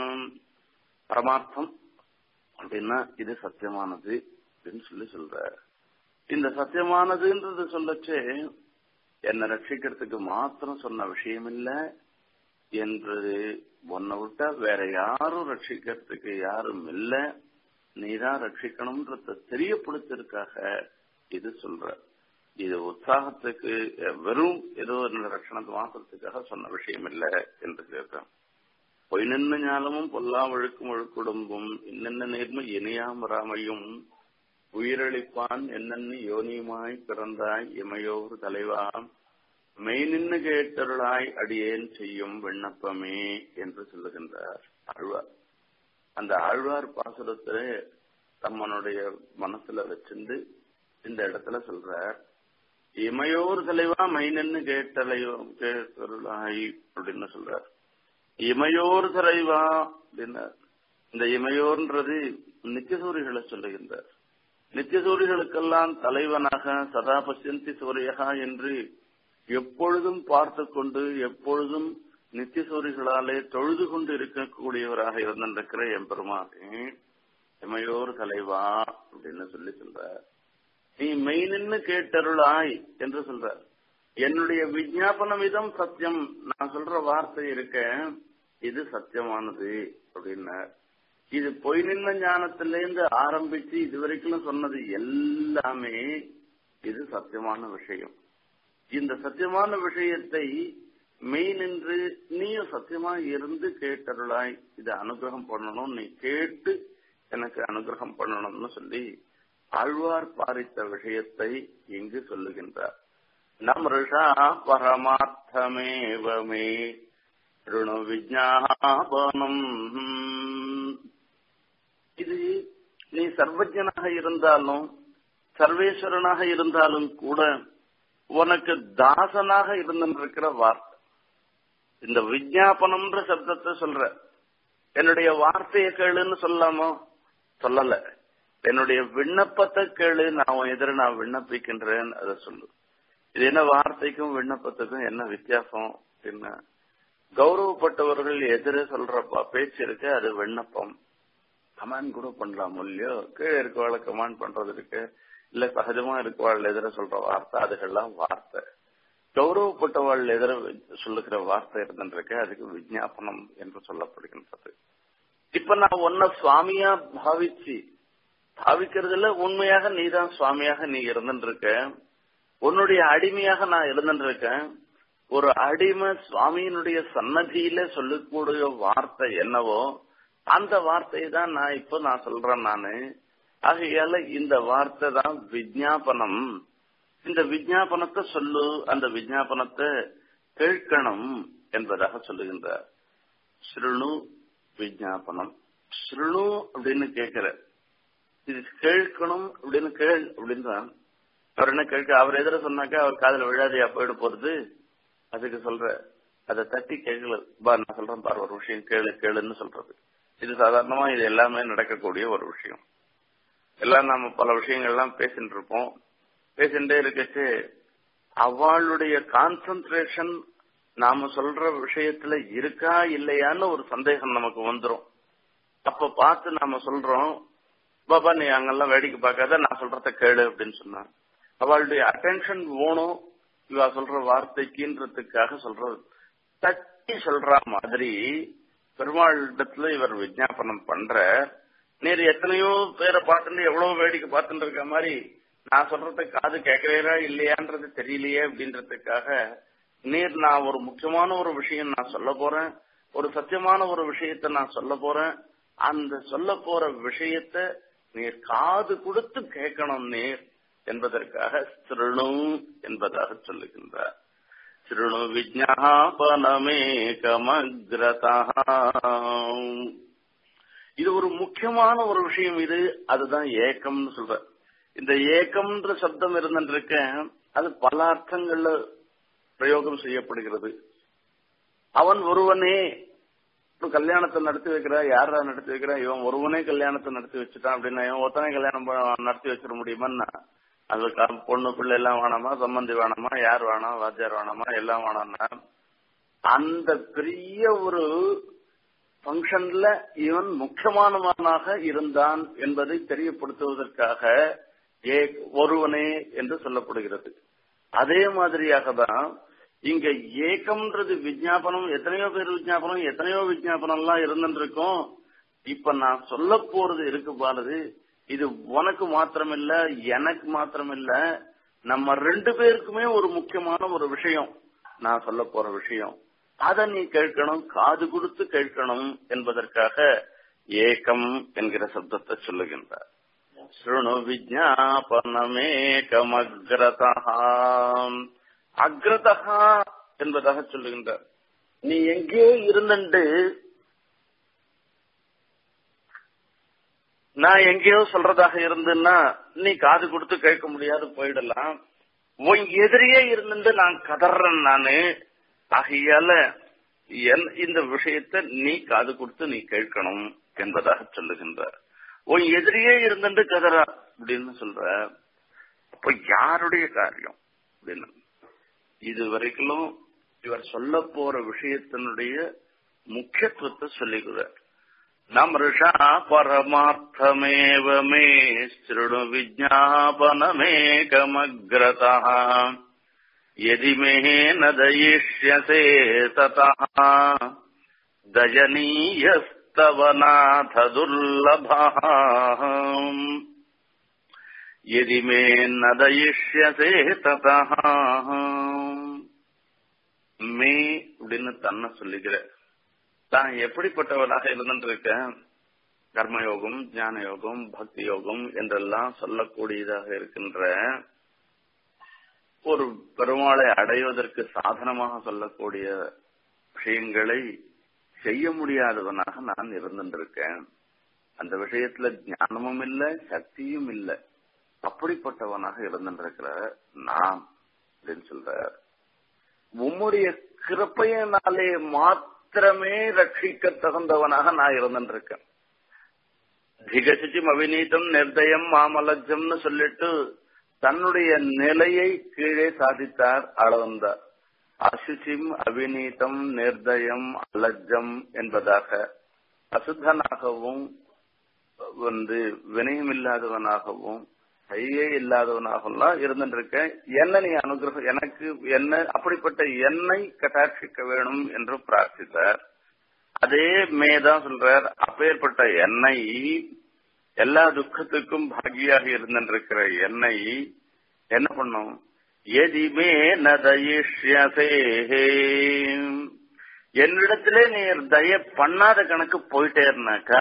பரமார்த்தம் அப்படின்னா இது சத்தியமானது அப்படின்னு சொல்லி சொல்ற இந்த சத்தியமானதுன்றது சொல்லச்சு என்னை ரட்சிக்கிறதுக்கு மாத்திரம் சொன்ன விஷயம் இல்ல என்று உன்னை விட்டா வேற யாரும் ரட்சிக்கிறதுக்கு யாரும் இல்ல நீதான் ரட்சிக்கணும்ன்றத தெரியப்படுத்திருக்காக இது சொல்ற இது உற்சாகத்துக்கு வெறும் ஏதோ ரட்சணத்தை மாத்திரத்துக்காக சொன்ன விஷயம் இல்ல என்று கேட்கிறேன் பொய் நின்று ஞானமும் பொல்லா ஒழுக்கும் ஒழுக்குடும்பும் இன்னென்ன நேர்மை இணையாமராமையும் உயிரளிப்பான் என்னென்ன யோனியுமாய் பிறந்தாய் இமையோர் தலைவா மெய் நின்று கேட்டருளாய் அடியேன் செய்யும் விண்ணப்பமே என்று சொல்லுகின்றார் ஆழ்வார் அந்த ஆழ்வார் பாசுரத்தை தம்மனுடைய மனசுல வச்சிருந்து இந்த இடத்துல சொல்றார் இமையோர் தலைவா மை நின்று கேட்டலையோ கேட்டருளாய் அப்படின்னு சொல்றார் இமையோர் தலைவா அப்படின்னா இந்த இமையோர்ன்றது நித்தியசூரிகளை சொல்லுகின்றார் நித்தியசூரிகளுக்கெல்லாம் தலைவனாக சதா பசியந்தி சூரியகா என்று எப்பொழுதும் பார்த்து கொண்டு எப்பொழுதும் நித்தியசூரிகளாலே தொழுது கொண்டு இருக்கக்கூடியவராக இருந்திருக்கிற எம்பெருமானே எமையோர் தலைவா அப்படின்னு சொல்லி சொல்ற நீ மெய் நின்று கேட்டருளாய் என்று சொல்ற என்னுடைய விஜாபனம் இதம் சத்தியம் நான் சொல்ற வார்த்தை இருக்க இது சத்தியமானது அப்படின்னா இது பொய் நின்ன ஞானத்திலேருந்து ஆரம்பிச்சு இதுவரைக்கும் சொன்னது எல்லாமே இது சத்தியமான விஷயம் இந்த சத்தியமான விஷயத்தை மெய் நின்று நீயும் சத்தியமா இருந்து கேட்டருளாய் இதை அனுகிரகம் பண்ணணும் நீ கேட்டு எனக்கு அனுகிரகம் பண்ணணும்னு சொல்லி ஆழ்வார் பாரித்த விஷயத்தை இங்கு சொல்லுகின்றார் நம் ரிஷா பரமார்த்தமேவமே ருணு விஜாபனம் இது நீ சர்வஜனாக இருந்தாலும் சர்வேஸ்வரனாக இருந்தாலும் கூட உனக்கு தாசனாக இருந்திருக்கிற வார்த்தை இந்த விஜாபனம்ன்ற சப்தத்தை சொல்ற என்னுடைய வார்த்தையை கேளுன்னு சொல்லாமோ சொல்லல என்னுடைய விண்ணப்பத்தை கேளு நான் உன் எதிர நான் விண்ணப்பிக்கின்றேன் அதை சொல்லு இது என்ன வார்த்தைக்கும் விண்ணப்பத்துக்கும் என்ன வித்தியாசம் என்ன கௌரவப்பட்டவர்கள் எதிர சொல்ற பேச்சு இருக்கு அது விண்ணப்பம் கமாண்ட் கூட பண்ணலாம் இல்லையோ கீழே இருக்கவாளை கமாண்ட் பண்றது இருக்கு இல்ல சகஜமா இருக்கவாள் எதிர சொல்ற வார்த்தை அதுகெல்லாம் வார்த்தை கௌரவப்பட்டவாள் எதிர சொல்லுகிற வார்த்தை இருந்துருக்கு அதுக்கு விஜாபனம் என்று சொல்லப்படுகின்றது இப்ப நான் உன்ன சுவாமியா பாவிச்சு பாவிக்கிறதுல உண்மையாக நீ தான் சுவாமியாக நீ இருந்துருக்க உன்னுடைய அடிமையாக நான் இருந்துருக்கேன் ஒரு அடிமை சுவாமியினுடைய சன்னதியில சொல்லக்கூடிய வார்த்தை என்னவோ அந்த வார்த்தையை தான் நான் இப்ப நான் சொல்றேன் நானு ஆகையால இந்த வார்த்தை தான் விஜாபனம் இந்த விஜாபனத்தை சொல்லு அந்த விஜாபனத்தை கேட்கணும் என்பதாக சொல்லுகின்றார் ஸ்ருணு விஜாபனம் ஸ்ருணு அப்படின்னு கேட்கிற இது கேட்கணும் அப்படின்னு கேள் அப்படின்னு அவர் என்ன கேட்க அவர் எதிர சொன்னாக்கா அவர் காதல விழாதையா போயிட போறது அதுக்கு சொல்ற அதை தட்டி கேட்கல பா நான் சொல்றேன் பாரு ஒரு விஷயம் கேளு கேளுன்னு சொல்றது இது சாதாரணமா இது எல்லாமே நடக்கக்கூடிய ஒரு விஷயம் எல்லாம் நாம பல விஷயங்கள்லாம் பேசிட்டு இருப்போம் பேசிட்டே இருக்கச்சு அவளுடைய கான்சென்ட்ரேஷன் நாம சொல்ற விஷயத்துல இருக்கா இல்லையான்னு ஒரு சந்தேகம் நமக்கு வந்துரும் அப்ப பார்த்து நாம சொல்றோம் பாபா நீ அங்கெல்லாம் வேடிக்கை பார்க்காத நான் சொல்றத கேளு அப்படின்னு சொன்னான் அவளுடைய அட்டென்ஷன் வேணும் இவ சொல்ற வார்த்தைக்குன்றதுக்காக சொல்றது தட்டி சொல்ற மாதிரி பெருமாள் இடத்துல இவர் விஜாபனம் பண்ற நீர் எத்தனையோ பேரை பார்த்துட்டு எவ்வளவு வேடிக்கை பார்த்துட்டு இருக்க மாதிரி நான் சொல்றத காது கேட்கிறீரா இல்லையான்றது தெரியலையே அப்படின்றதுக்காக நீர் நான் ஒரு முக்கியமான ஒரு விஷயம் நான் சொல்ல போறேன் ஒரு சத்தியமான ஒரு விஷயத்தை நான் சொல்ல போறேன் அந்த சொல்ல போற விஷயத்த நீர் காது கொடுத்து கேட்கணும் நீர் என்பதற்காக திருணு என்பதாக சொல்லுகின்றார் திருணு விஜாபனமேகமக்ரதா இது ஒரு முக்கியமான ஒரு விஷயம் இது அதுதான் ஏக்கம்னு சொல்ற இந்த ஏக்கம்ன்ற சப்தம் இருந்துருக்க அது பல அர்த்தங்கள்ல பிரயோகம் செய்யப்படுகிறது அவன் ஒருவனே இப்ப கல்யாணத்தை நடத்தி வைக்கிறா யாரா நடத்தி வைக்கிறா இவன் ஒருவனே கல்யாணத்தை நடத்தி வச்சுட்டான் அப்படின்னா இவன் ஒருத்தனை கல்யாணம் ப- நடத்தி வச்சிட முடியுமான்னா அது க- பொண்ணு பிள்ளை எல்லாம் வேணாமா சம்பந்தி வேணாமா யார் வேணாம் வாத்தியார் வேணாமா எல்லாம் வேணாம்னா அந்த பெரிய ஒரு ஃபங்க்ஷன்ல இவன் முக்கியமானவனாக இருந்தான் என்பதை தெரியப்படுத்துவதற்காக ஏ ஒருவனே என்று சொல்லப்படுகிறது அதே மாதிரியாக தான் இங்க ஏக்கம்ன்றது விஜாபனம் எத்தனையோ பேர் விஜாபனம் எத்தனையோ விஜாபனம் எல்லாம் இருந்துருக்கும் இப்ப நான் சொல்ல போறது இருக்கு பாருது இது உனக்கு மாத்திரமில்ல எனக்கு மாத்திரமில்ல நம்ம ரெண்டு பேருக்குமே ஒரு முக்கியமான ஒரு விஷயம் நான் சொல்ல போற விஷயம் அதை நீ கேட்கணும் காது கொடுத்து கேட்கணும் என்பதற்காக ஏகம் என்கிற சப்தத்தை சொல்லுகின்றார் ஸ்ருணு விஜாபனமேகமக்ரதா அக்ரதா என்பதாக சொல்லுகின்றார் நீ எங்கேயோ இருந்துட்டு நான் எங்கேயோ சொல்றதாக இருந்துன்னா நீ காது கொடுத்து கேட்க முடியாது போயிடலாம் உன் எதிரியே இருந்துட்டு நான் கதறேன் நானு ஆகையால என் இந்த விஷயத்தை நீ காது கொடுத்து நீ கேட்கணும் என்பதாக சொல்லுகின்றார் உன் எதிரியே இருந்துட்டு கதறா அப்படின்னு சொல்ற அப்ப யாருடைய காரியம் அப்படின்னு இது வரைக்கும் இவர் சொல்ல போற விஷயத்தினுடைய முக்கியத்துவத்தை சொல்லிக்கிறார் நமிருஷா பரமார்த்தமேவ மே ஸ்ருணு விஜாபனமேகமக்ரதா यदि मे न दयिष्यसे ततः दयनीयस्तव नाथ दुर्लभः यदि मे न दयिष्यसे ततः மே அப்படின்னு தன்னை சொல்லிக்கிற தான் எப்படிப்பட்டவனாக இருந்துருக்கேன் கர்மயோகம் ஞான யோகம் பக்தி யோகம் என்றெல்லாம் சொல்லக்கூடியதாக இருக்கின்ற ஒரு பெருமாளை அடைவதற்கு சாதனமாக சொல்லக்கூடிய விஷயங்களை செய்ய முடியாதவனாக நான் இருந்திருக்கேன் அந்த விஷயத்துல ஞானமும் இல்லை சக்தியும் இல்லை அப்படிப்பட்டவனாக இருந்திருக்கிற நாம் அப்படின்னு சொல்ற உம்முடைய கிருப்பையினாலே மாத்திரமே ரட்சிக்க தகுந்தவனாக நான் இருந்திருக்கேன் திகசிச்சும் அவிநீதம் நிர்தயம் மாமலஜம்னு சொல்லிட்டு தன்னுடைய நிலையை கீழே சாதித்தார் அளவந்தார் அசுச்சிம் அவிநீதம் நிர்தயம் அலஜம் என்பதாக அசுத்தனாகவும் வந்து வினயம் இல்லாதவனாகவும் கையே இல்லாதவனாகவும் இருந்துருக்கேன் என்ன நீ அனுகிரகம் எனக்கு என்ன அப்படிப்பட்ட என்னை கட்டாட்சிக்க வேணும் என்று பிரார்த்தித்தார் அதே மேதான் சொல்றார் அப்பேற்பட்ட என்னை எல்லா துக்கத்துக்கும் பாகியாக இருந்திருக்கிற என்னை என்ன பண்ணும் எதிமே நதயிஷ்யசே என்னிடத்திலே நீர் தய பண்ணாத கணக்கு போயிட்டே இருந்தாக்கா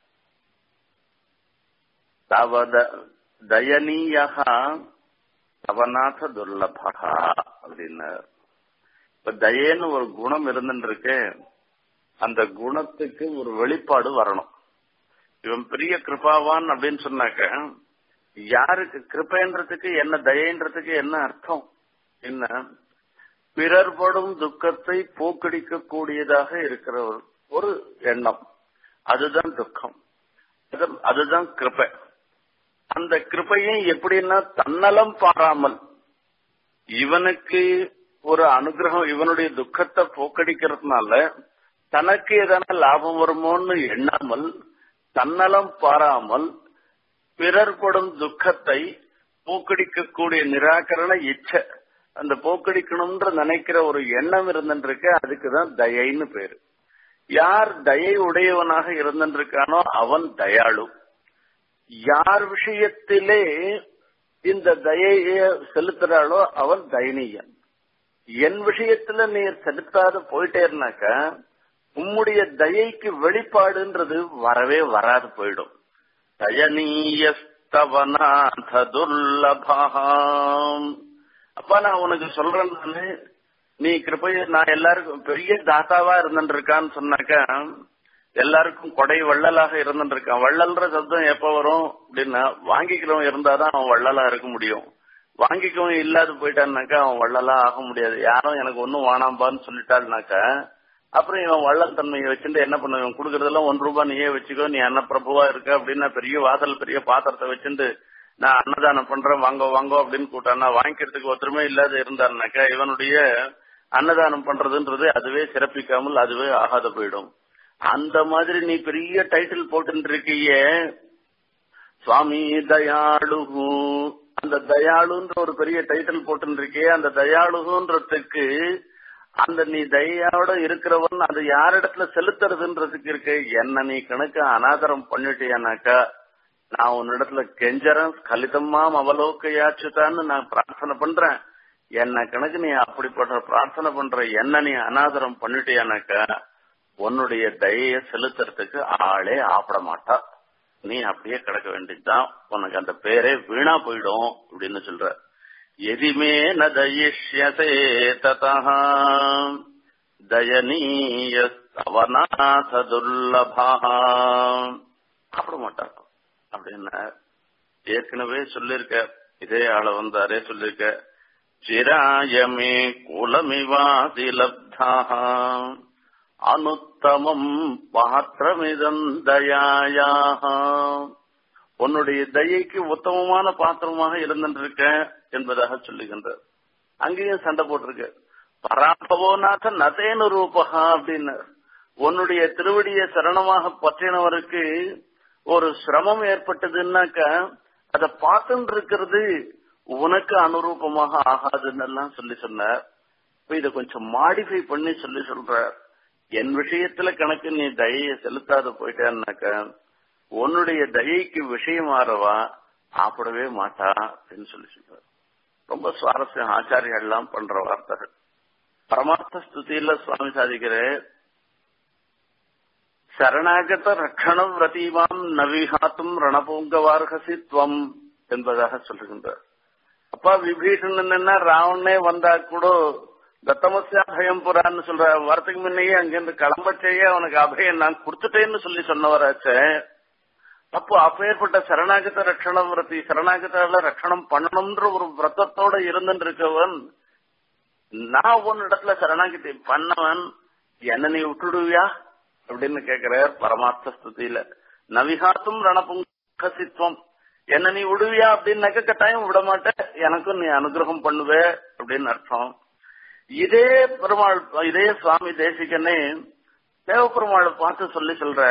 தவத தயனீயகா தவநாத துர்லபகா அப்படின்னார் இப்ப தயேன்னு ஒரு குணம் இருந்துருக்கு அந்த குணத்துக்கு ஒரு வெளிப்பாடு வரணும் இவன் பெரிய கிருபாவான் அப்படின்னு சொன்னாக்க யாருக்கு கிருபைன்றதுக்கு என்ன தயன்றதுக்கு என்ன அர்த்தம் என்ன பிறர் படும் துக்கத்தை போக்கடிக்க கூடியதாக இருக்கிற ஒரு- ஒரு எண்ணம் அதுதான் துக்கம் அது- அதுதான் கிருபை அந்த கிருபையை எப்படின்னா தன்னலம் பாராமல் இவனுக்கு ஒரு அனுகிரகம் இவனுடைய துக்கத்தை போக்கடிக்கிறதுனால தனக்கு எதனா லாபம் வருமோன்னு எண்ணாமல் தன்னலம் பாராமல் பிறர் படும் துக்கத்தை போக்கடிக்கக்கூடிய நிராகரண இச்சை அந்த போக்கடிக்கணும்ன்ற நினைக்கிற ஒரு எண்ணம் இருந்துருக்கு அதுக்குதான் தயைன்னு பேரு யார் தயை உடையவனாக இருந்திருக்கானோ அவன் தயாளு யார் விஷயத்திலே இந்த தயைய செலுத்துறாளோ அவன் தயனீயன் என் விஷயத்துல நீர் செலுத்தாத போயிட்டே இருந்தாக்க உம்முடைய தயைக்கு வெளிப்பாடுன்றது வரவே வராது போயிடும் தயனீயஸ்தவநாத துர்லபாம் அப்பா நான் உனக்கு சொல்றேன் நானு நீ கிருப்பைய நான் எல்லாருக்கும் பெரிய தாத்தாவா இருந்துருக்கான்னு சொன்னாக்கா எல்லாருக்கும் கொடை வள்ளலாக இருந்துருக்கான் வள்ளல்ன்ற சப்தம் எப்ப வரும் அப்படின்னா வாங்கிக்கிறவன் இருந்தாதான் அவன் வள்ளலா இருக்க முடியும் வாங்கிக்கவும் இல்லாத போயிட்டான்னாக்கா அவன் வள்ளலா ஆக முடியாது யாரும் எனக்கு ஒன்னும் வானாம்பான்னு சொல்லிட்டாள்னாக்கா அப்புறம் இவன் வள்ளல் தன்மையை வச்சுட்டு என்ன பண்ண இவன் கொடுக்கறதெல்லாம் ஒன் ரூபாய் நீயே வச்சுக்கோ நீ அன்ன பிரபுவா இருக்க அப்படின்னா பெரிய வாசல் பெரிய பாத்திரத்தை வச்சுட்டு நான் அன்னதானம் பண்றேன் வாங்கோ வாங்கோ அப்படின்னு கூட்டானா வாங்கிக்கிறதுக்கு ஒருத்தருமே இல்லாத இருந்தாருனாக்கா இவனுடைய அன்னதானம் பண்றதுன்றது அதுவே சிறப்பிக்காமல் அதுவே ஆகாத போயிடும் அந்த மாதிரி நீ பெரிய டைட்டில் போட்டு இருக்கியே சுவாமி தயாளுகு அந்த தயாளுன்ற ஒரு பெரிய டைட்டில் போட்டு இருக்கியே அந்த தயாளுகுன்றதுக்கு அந்த நீ தயாவோட இருக்கிறவன் அது யாரிடத்துல செலுத்துறதுன்றதுக்கு இருக்கு என்ன நீ கணக்கு அனாதரம் பண்ணிட்டியானாக்கா நான் உன்னிடத்துல கெஞ்சறேன் கலிதம்மாம் அவலோக்கையாச்சுதான்னு நான் பிரார்த்தனை பண்றேன் என்ன கணக்கு நீ அப்படிப்பட்ட பிரார்த்தனை பண்ற என்ன நீ அனாதரம் பண்ணிட்டியானாக்கா உன்னுடைய தயைய செலுத்துறதுக்கு ஆளே ஆப்பட மாட்டா நீ அப்படியே கிடக்க வேண்டியதுதான் உனக்கு அந்த பேரே வீணா போயிடும் அப்படின்னு சொல்ற எதிமே ந தயிஷ்யசே ததா தயனீய அவநாத துர்லபா சாப்பிட மாட்டார் அப்படின்னா ஏற்கனவே சொல்லிருக்க இதே ஆள வந்தாரே சொல்லிருக்க சிராயமே குலமிவாதி லப்தா அனுத்தமம் பாத்திரமிதம் தயாயாக உன்னுடைய தயைக்கு உத்தமமான பாத்திரமாக இருந்திருக்க என்பதாக சொல்லுகின்றார் அங்கேயும் சண்டை போட்டிருக்க பராபவோநாத நதேனு ரூபகா அப்படின்னு உன்னுடைய திருவடியை சரணமாக பற்றினவருக்கு ஒரு சிரமம் ஏற்பட்டதுன்னாக்க அதை பார்த்துட்டு இருக்கிறது உனக்கு அனுரூபமாக ஆகாதுன்னு எல்லாம் சொல்லி சொன்னார் இப்ப இதை கொஞ்சம் மாடிஃபை பண்ணி சொல்லி சொல்ற என் விஷயத்துல கணக்கு நீ தயையை செலுத்தாத போயிட்டான்னாக்க உன்னுடைய தயைக்கு விஷயமாறவா ஆப்படவே மாட்டா அப்படின்னு சொல்லி சொல்றார் ரொம்ப சுவாரஸ்யம் ஆச்சாரியம் எல்லாம் பண்ற வார்த்தைகள் பரமார்த்த ஸ்துதியில சுவாமி சாதிக்கிற சரணாகத ரட்சண விரதீமாம் நவிகாத்தும் ரணபூங்கவார்கசி துவம் என்பதாக சொல்லுகின்றார் அப்பா விபீஷணன் என்ன ராவணனே வந்தா கூட தத்தமசியா அபயம் புறான்னு சொல்ற வரத்துக்கு முன்னையே அங்கிருந்து கிளம்பச்சேயே அவனுக்கு அபயம் நான் கொடுத்துட்டேன்னு சொல்லி சொன்னவராச்சே அப்போ அப்பேற்பட்ட சரணாகத ரட்சண விரதி சரணாகத்தால ரட்சணம் பண்ணணும்ன்ற ஒரு விரதத்தோட இருந்துட்டு இருக்கவன் நான் உன்னிடத்துல சரணாகதி பண்ணவன் என்ன நீ விட்டுடுவியா அப்படின்னு கேக்குறார் பரமார்த்த ஸ்துதியில நவிகாத்தும் ரணபுங்கசித்வம் என்ன நீ விடுவியா அப்படின்னாக்க கட்டாயம் விட மாட்டேன் எனக்கும் நீ அனுகிரகம் பண்ணுவே அப்படின்னு அர்த்தம் இதே பெருமாள் இதே சுவாமி தேசிகனே தேவப்பெருமாளை பார்த்து சொல்லி சொல்ற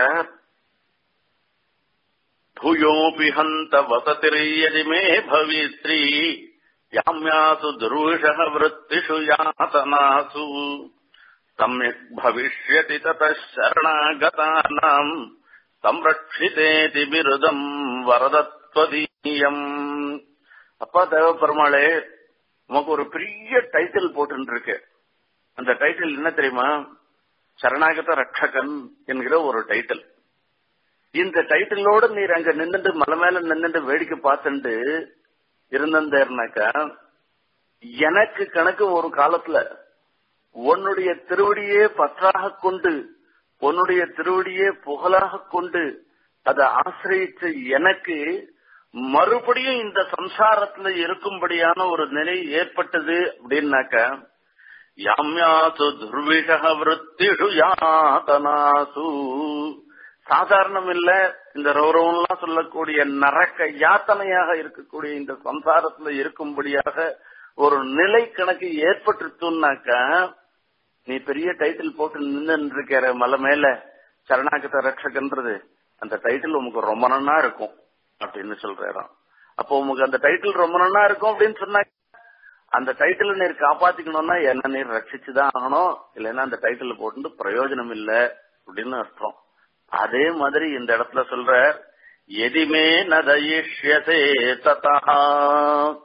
भूयोऽपि हन्त वसतिर्यदि मे भवित्री याम्यासु दुर्विषः वृत्तिषु यातनासु सम्यक् भविष्यति ततः शरणागतानाम् संरक्षितेति बिरुदम् வரதத்வதீயம் அப்பா தேவ பெருமாளே உமக்கு ஒரு பெரிய டைட்டில் போட்டு இருக்கு அந்த டைட்டில் என்ன தெரியுமா சரணாகத ரட்சகன் என்கிற ஒரு டைட்டில் இந்த டைட்டிலோட நீர் அங்க நின்னுட்டு மலை மேல நின்னுட்டு வேடிக்கை பார்த்துட்டு இருந்தேர்னாக்கா எனக்கு கணக்கு ஒரு காலத்துல உன்னுடைய திருவடியே பற்றாக கொண்டு உன்னுடைய திருவடியே புகழாக கொண்டு அதை ஆசிரியிச்ச எனக்கு மறுபடியும் இந்த சம்சாரத்துல இருக்கும்படியான ஒரு நிலை ஏற்பட்டது அப்படின்னாக்க யாம்யாசு துர்விஷக விருத்திஷு யாதனாசு சாதாரணம் இல்ல இந்த ரௌரவம்லாம் சொல்லக்கூடிய நரக்க யாத்தனையாக இருக்கக்கூடிய இந்த சம்சாரத்துல இருக்கும்படியாக ஒரு நிலை கணக்கு ஏற்பட்டுச்சுன்னாக்கா நீ பெரிய டைட்டில் போட்டு நின்று இருக்கிற மலை மேல சரணாகத ரட்சகன்றது அந்த டைட்டில் உமக்கு ரொம்ப நன்னா இருக்கும் அப்படின்னு சொல்றாராம் அப்போ உமக்கு அந்த டைட்டில் ரொம்ப நன்னா இருக்கும் அப்படின்னு சொன்னா அந்த டைட்டில் நீர் காப்பாத்திக்கணும்னா என்ன நீர் ரட்சிச்சுதான் ஆகணும் இல்லைன்னா அந்த டைட்டில் போட்டு பிரயோஜனம் இல்ல அப்படின்னு அர்த்தம் அதே மாதிரி இந்த இடத்துல சொல்ற எதிமே நதயிஷ்யசே ததா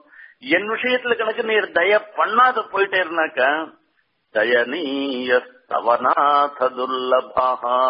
என் விஷயத்துல கணக்கு நீர் தய பண்ணாத போயிட்டே இருந்தாக்க தவநாத துர்லபா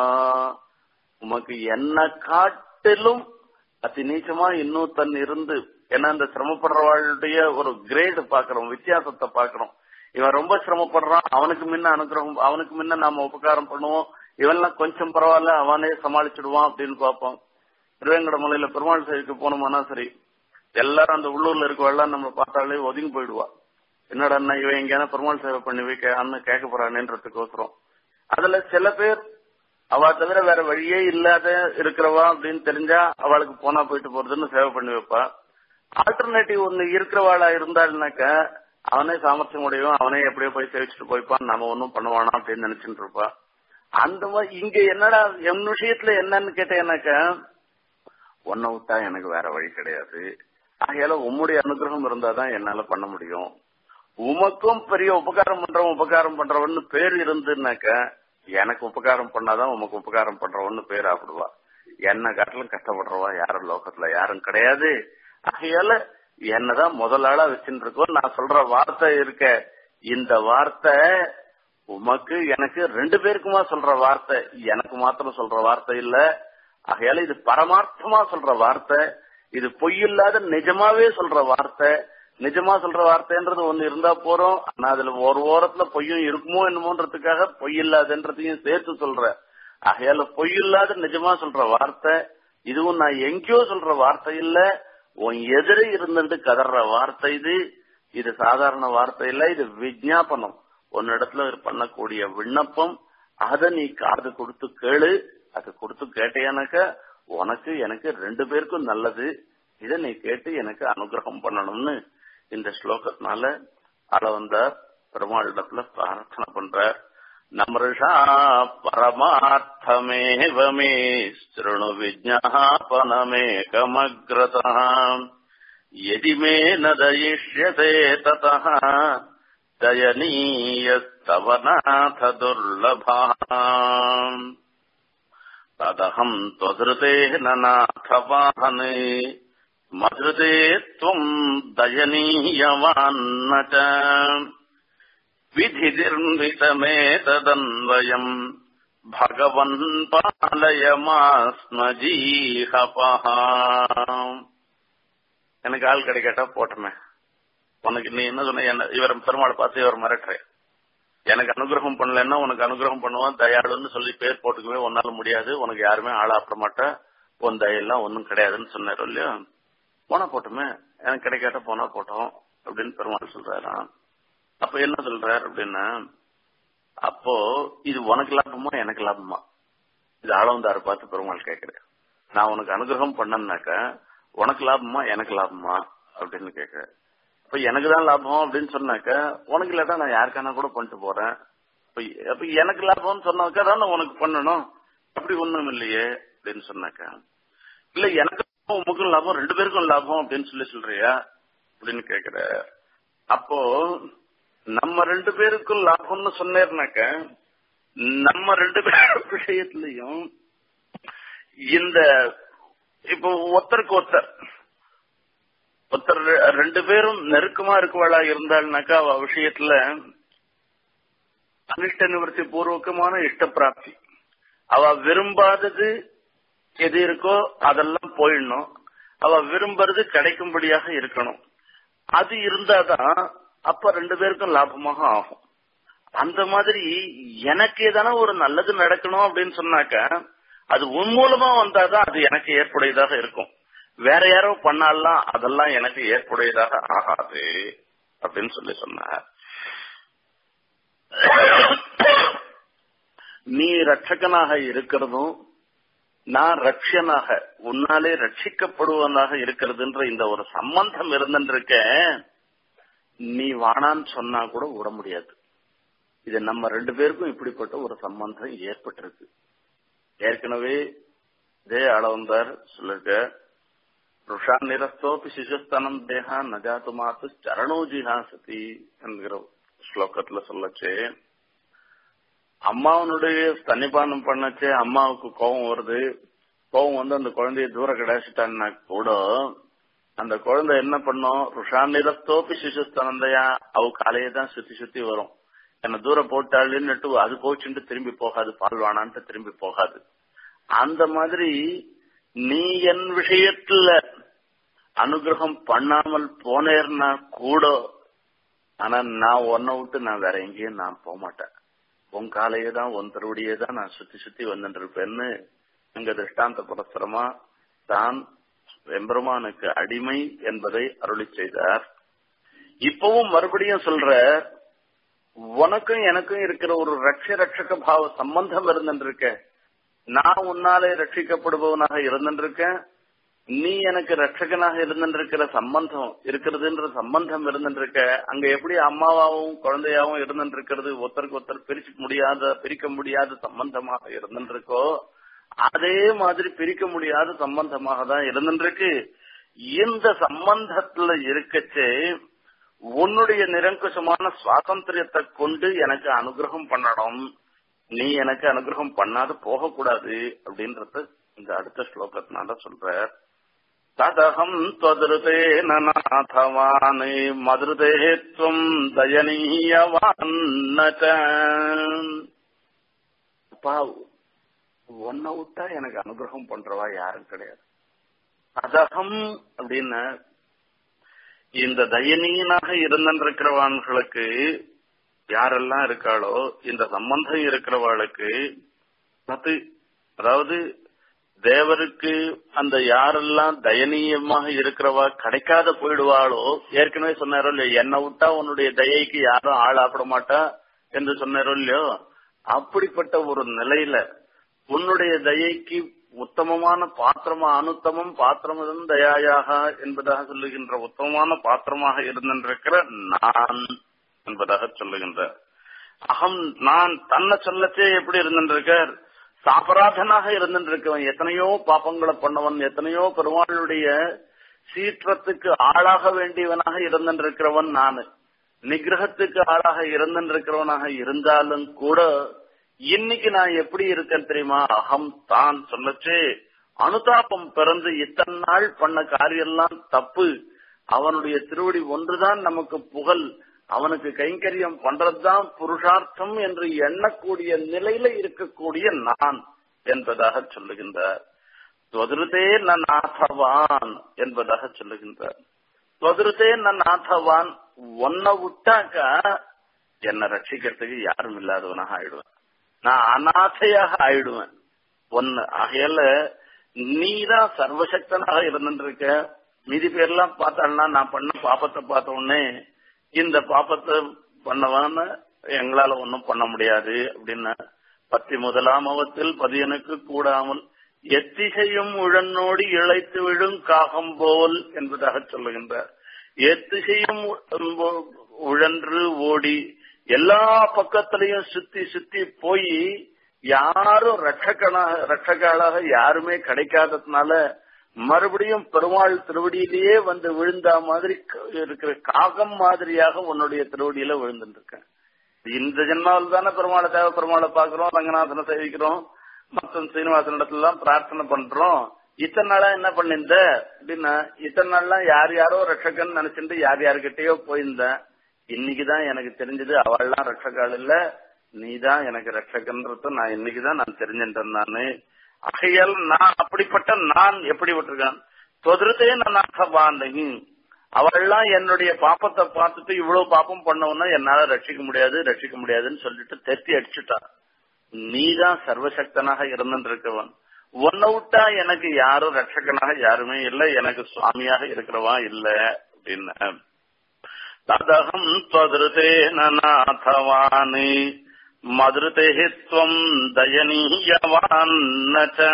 உமக்கு என்ன காட்டிலும் அதி நீச்சமா இன்னும் தன் இருந்து ஏன்னா இந்த சிரமப்படுறவாளுடைய ஒரு கிரேடு பாக்குறோம் வித்தியாசத்தை பாக்குறோம் இவன் ரொம்ப சிரமப்படுறான் அவனுக்கு முன்ன அனுகிரகம் அவனுக்கு முன்ன நாம உபகாரம் பண்ணுவோம் இவன்லாம் கொஞ்சம் பரவாயில்ல அவனே சமாளிச்சிடுவான் அப்படின்னு பார்ப்போம் திருவேங்கடமலையில பெருமாள் சேவைக்கு போனோம்னா சரி எல்லாரும் அந்த உள்ளூர்ல இருக்கவெல்லாம் நம்ம பார்த்தாலே ஒதுங்கி போயிடுவா என்னடா அண்ணா இவன் எங்கேயான பெருமாள் சேவை பண்ணி வைக்க அண்ணன் கேட்க போறானேன்றதுக்கோசரம் அதுல சில பேர் அவ தவிர வேற வழியே இல்லாத இருக்கிறவா அப்படின்னு தெரிஞ்சா அவளுக்கு போனா போயிட்டு போறதுன்னு சேவை பண்ணி வைப்பா ஆல்டர்னேட்டிவ் ஒண்ணு இருக்கிறவாளா இருந்தாள்னாக்க அவனே சாமர்த்தியம் உடையவன் அவனே எப்படியோ போய் சேவிச்சுட்டு போய்ப்பான் நம்ம ஒன்னும் பண்ணுவானா அப்படின்னு நினைச்சிட்டு இருப்பா அந்த மாதிரி இங்க என்னடா என் விஷயத்துல என்னன்னு கேட்டேன்னாக்க உன்னை விட்டா எனக்கு வேற வழி கிடையாது ஆகையால உம்முடைய அனுகிரகம் இருந்தாதான் என்னால பண்ண முடியும் உமக்கும் பெரிய உபகாரம் பண்றவன் உபகாரம் பண்றவன்னு பேர் இருந்துனாக்க எனக்கு உபகாரம் பண்ணாதான் உமக்கு உபகாரம் பண்றவன்னு பேர் ஆப்பிடுவா என்ன காட்டிலும் கஷ்டப்படுறவா யாரும் லோகத்துல யாரும் கிடையாது ஆகையால என்னதான் முதல் ஆளா வச்சுட்டு இருக்கோம் நான் சொல்ற வார்த்தை இருக்க இந்த வார்த்தை உமக்கு எனக்கு ரெண்டு பேருக்குமா சொல்ற வார்த்தை எனக்கு மாத்திரம் சொல்ற வார்த்தை இல்ல ஆகையால இது பரமார்த்தமா சொல்ற வார்த்தை இது பொய்யில்லாத நிஜமாவே சொல்ற வார்த்தை நிஜமா சொல்ற வார்த்தைன்றது ஒண்ணு இருந்தா போறோம் ஆனா அதுல ஒரு ஓரத்துல பொய்யும் இருக்குமோ என்னமோன்றதுக்காக பொய் இல்லாதன்றதையும் சேர்த்து சொல்ற ஆகையால பொய் இல்லாத நிஜமா சொல்ற வார்த்தை இதுவும் நான் எங்கேயோ சொல்ற வார்த்தை இல்ல உன் எதிரே இருந்துட்டு கதற வார்த்தை இது இது சாதாரண வார்த்தை இல்ல இது விஜாபனம் உன்னிடத்துல பண்ணக்கூடிய விண்ணப்பம் அதை நீ காது கொடுத்து கேளு அது கொடுத்து கேட்டேனாக்க உனக்கு எனக்கு ரெண்டு பேருக்கும் நல்லது இதை நீ கேட்டு எனக்கு அனுகிரகம் பண்ணணும்னு இந்த ஸ்லோகத்தினால அத வந்தார் பெருமாளிடத்துல பிரார்த்தனை பண்றார் நம்ருஷா பரமார்த்தமேவ மே ஸ்ருணு விஜாபனமேகமக்ரதா यदि मे न दयिष्यते ततः दयनीयस्तव नाथ दुर्लभः तदहम् त्वधृतेन नाथ वाहने मधृते त्वम् दयनीयवान्न च विधिनिर्मितमेतदन्वयम् भगवन् पालयमास्मजीहपः எனக்கு ஆள் கிடைக்காட்டா போட்டமே உனக்கு நீ என்ன சொன்ன என்ன இவர் பெருமாளை பார்த்து இவர் மிரட்டுற எனக்கு அனுகிரகம் பண்ணலன்னா உனக்கு அனுகிரகம் பண்ணுவான் தயாளுன்னு சொல்லி பேர் போட்டுக்கவே உன்னால முடியாது உனக்கு யாருமே ஆளாப்பட மாட்டா உன் தயெல்லாம் ஒன்னும் கிடையாதுன்னு சொன்னார் இல்லையா போனா போட்டுமே எனக்கு கிடைக்காட்ட போனா போட்டோம் அப்படின்னு பெருமாள் சொல்றாராம் அப்ப என்ன சொல்றாரு அப்படின்னா அப்போ இது உனக்கு லாபமா எனக்கு லாபமா இது ஆளவந்தாரு பார்த்து பெருமாள் கேக்குறேன் நான் உனக்கு அனுகிரகம் பண்ணனாக்கா உனக்கு லாபமா எனக்கு லாபமா அப்படின்னு கேக்குறேன் அப்ப எனக்கு தான் லாபம் அப்படின்னு சொன்னாக்க உனக்கு இல்லாட்டா நான் யாருக்கான கூட பண்ணிட்டு போறேன் அப்ப எனக்கு லாபம்னு சொன்னாக்கா தான் உனக்கு பண்ணணும் அப்படி ஒண்ணும் இல்லையே அப்படின்னு சொன்னாக்கா இல்ல எனக்கு உமக்கும் லாபம் ரெண்டு பேருக்கும் லாபம் அப்படின்னு சொல்லி சொல்றியா அப்படின்னு கேக்குற அப்போ நம்ம ரெண்டு பேருக்கும் லாபம்னு சொன்னேர்னாக்க நம்ம ரெண்டு பேர் விஷயத்திலையும் இந்த இப்போ ஒருத்தருக்கு ஒருத்தர் ஒருத்தர் ரெண்டு பேரும் நெருக்கமா இருக்கவாளா இருந்தாள்னாக்கா அவ விஷயத்துல அனிஷ்ட நிவர்த்தி பூர்வகமான இஷ்ட பிராப்தி அவ விரும்பாதது எது இருக்கோ அதெல்லாம் போயிடணும் அவ விரும்புறது கிடைக்கும்படியாக இருக்கணும் அது இருந்தாதான் அப்ப ரெண்டு பேருக்கும் லாபமாக ஆகும் அந்த மாதிரி எனக்கு எதனா ஒரு நல்லது நடக்கணும் அப்படின்னு சொன்னாக்க அது உன் மூலமா வந்தாதான் அது எனக்கு ஏற்புடையதாக இருக்கும் வேற யாரோ பண்ணாலாம் அதெல்லாம் எனக்கு ஏற்புடையதாக ஆகாது அப்படின்னு சொல்லி சொன்னார் நீ ரட்சகனாக இருக்கிறதும் நான் ரட்சனாக உன்னாலே ரட்சிக்கப்படுவனாக இருக்கிறதுன்ற இந்த ஒரு சம்பந்தம் இருந்துருக்க நீ வானான்னு சொன்னா கூட விட முடியாது இது நம்ம ரெண்டு பேருக்கும் இப்படிப்பட்ட ஒரு சம்பந்தம் ஏற்பட்டிருக்கு ஏற்கனவே இதே அளவந்தார் சொல்லிருக்க ருஷா நிரஸ்தோப்பி சிசுஸ்தனம் தேகா நஜாத்து மாத்து சரணோஜிஹா சதி என்கிற ஸ்லோகத்துல சொல்லச்சு அம்மாவனுடைய ஸ்தனிபானம் பண்ணச்சே அம்மாவுக்கு கோபம் வருது கோபம் வந்து அந்த குழந்தைய தூர கிடைச்சிட்டான்னா கூட அந்த குழந்தை என்ன பண்ணும் ருஷா நிரஸ்தோப்பி சிசுஸ்தனந்தையா அவ காலையே தான் சுத்தி சுத்தி வரும் என்ன தூரம் போட்டாளுன்னுட்டு அது போச்சுட்டு திரும்பி போகாது பால்வானான்ட்டு திரும்பி போகாது அந்த மாதிரி நீ என் விஷயத்துல அனுகிரகம் பண்ணாமல் போனேர்னா கூட ஆனா நான் உன்னை விட்டு நான் வேற எங்கேயும் நான் போக மாட்டேன் உன் காலையே தான் உன் திருவடியே தான் நான் சுத்தி சுத்தி வந்துட்டு இருப்பேன்னு அங்க திருஷ்டாந்த புரஸ்தரமா தான் எம்பெருமானுக்கு அடிமை என்பதை அருளி செய்தார் இப்பவும் மறுபடியும் சொல்ற உனக்கும் எனக்கும் இருக்கிற ஒரு ரட்ச ரட்சக பாவ சம்பந்தம் இருந்துருக்க நான் உன்னாலே ரட்சிக்கப்படுபவனாக இருந்துருக்கேன் நீ எனக்கு ரட்சகனாக இருந்திருக்கிற சம்பந்தம் இருக்கிறதுன்ற சம்பந்தம் இருந்துருக்க அங்க எப்படி அம்மாவாவும் குழந்தையாவும் இருந்துருக்கிறது ஒருத்தருக்கு ஒருத்தர் பிரிச்சு முடியாத பிரிக்க முடியாத சம்பந்தமாக இருந்துருக்கோ அதே மாதிரி பிரிக்க முடியாத சம்பந்தமாக தான் இருந்துருக்கு இந்த சம்பந்தத்துல இருக்கச்சே உன்னுடைய நிரங்குசமான சுவாதந்திரியத்தை கொண்டு எனக்கு அனுகிரகம் பண்ணணும் நீ எனக்கு அனுகிரகம் பண்ணாது போகக்கூடாது அப்படின்றத இந்த அடுத்த ஸ்லோகத்தினால சொல்ற ததகம் त्वदृतेन नाथवान् मदृते त्वम् दयनीयवान्न च அப்பா உன்னை விட்டா எனக்கு அனுகிரகம் பண்றவா யாரும் கிடையாது அதகம் அப்படின்னு இந்த தயனீயனாக இருந்திருக்கிறவான்களுக்கு யாரெல்லாம் இருக்காளோ இந்த சம்பந்தம் இருக்கிறவாளுக்கு அது அதாவது தேவருக்கு அந்த யாரெல்லாம் தயனீயமாக இருக்கிறவா கிடைக்காத போயிடுவாளோ ஏற்கனவே சொன்னாரோ இல்லையோ என்னை விட்டா உன்னுடைய தயைக்கு யாரும் ஆளாப்பட மாட்டா என்று சொன்னாரோ இல்லையோ அப்படிப்பட்ட ஒரு நிலையில உன்னுடைய தயைக்கு உத்தமமான பாத்திரமா அனுத்தமம் பாத்திரமும் தயாயாக என்பதாக சொல்லுகின்ற உத்தமமான பாத்திரமாக இருந்திருக்கிற நான் என்பதாக சொல்லுகின்ற அகம் நான் தன்னை சொல்லச்சே எப்படி இருந்திருக்கார் சாபராதனாக இருந்திருக்கவன் எத்தனையோ பாப்பங்களை பண்ணவன் எத்தனையோ பெருமாளுடைய சீற்றத்துக்கு ஆளாக வேண்டியவனாக இருந்திருக்கிறவன் நானு நிகிரகத்துக்கு ஆளாக இருந்திருக்கிறவனாக இருந்தாலும் கூட இன்னைக்கு நான் எப்படி இருக்கேன் தெரியுமா அகம் தான் சொல்லச்சே அனுதாபம் பிறந்து இத்தனை நாள் பண்ண காரியெல்லாம் தப்பு அவனுடைய திருவடி ஒன்றுதான் நமக்கு புகழ் அவனுக்கு கைங்கரியம் பண்றதுதான் புருஷார்த்தம் என்று எண்ணக்கூடிய நிலையில இருக்கக்கூடிய நான் என்பதாக சொல்லுகின்றார் தொதிருதே நாதவான் என்பதாக சொல்லுகின்றார் தொதிருதே நாதவான் ஒன்ன விட்டாக்கா என்னை ரட்சிக்கிறதுக்கு யாரும் இல்லாதவனாக ஆயிடுவேன் நான் அநாதையாக ஆயிடுவேன் ஒன்னு ஆகையால நீதான் சர்வசக்தனாக இருந்துருக்க மீதி பேர்லாம் பார்த்தாள்னா நான் பண்ண பாப்பத்தை பார்த்த உடனே இந்த பாப்பத்தை பண்ணவான்னு எங்களால ஒன்னும் பண்ண முடியாது அப்படின்னு பத்தி முதலாம் அவத்தில் பதியனுக்கு கூடாமல் எத்திசையும் உழன்னோடி இழைத்து விழும் காகம் போல் என்பதாக சொல்லுகின்றார் எத்திசையும் உழன்று ஓடி எல்லா பக்கத்திலையும் சுத்தி சுத்தி போய் யாரும் ரட்சகனாக ரட்சகாளாக யாருமே கிடைக்காததுனால மறுபடியும் பெருமாள் திருவடியிலேயே வந்து விழுந்த மாதிரி இருக்கிற காகம் மாதிரியாக உன்னுடைய திருவடியில விழுந்துருக்கேன் இந்த ஜென்மாவில் தானே பெருமாளை தேவ பெருமாளை பாக்குறோம் ரங்கநாதனை சேவிக்கிறோம் மற்றும் சீனிவாசன் இடத்துல பிரார்த்தனை பண்றோம் இத்தனை நாளா என்ன பண்ணிருந்த அப்படின்னா இத்தனை நாள்லாம் யார் யாரோ ரட்சகன் நினைச்சிட்டு யார் யாருக்கிட்டயோ போயிருந்தேன் இன்னைக்குதான் எனக்கு தெரிஞ்சது அவள்லாம் ரட்சகால் இல்ல நீதான் எனக்கு ரட்சகன்றத நான் இன்னைக்குதான் நான் தெரிஞ்சின்றேன் நானு ஆகையால் நான் அப்படிப்பட்ட நான் எப்படி விட்டுருக்கான் தொதிரத்தே நான் அவள்லாம் என்னுடைய பாப்பத்தை பார்த்துட்டு இவ்வளவு பாப்பம் பண்ணவனா என்னால ரட்சிக்க முடியாது ரட்சிக்க முடியாதுன்னு சொல்லிட்டு தெத்தி அடிச்சுட்டான் நீதான் சர்வசக்தனாக இருந்திருக்கவன் உன்னை விட்டா எனக்கு யாரும் ரட்சகனாக யாருமே இல்லை எனக்கு சுவாமியாக இருக்கிறவா இல்ல அப்படின்னு ததகம் त्वदृते नाथवान् मदृते त्वम् दयनीयवान्न च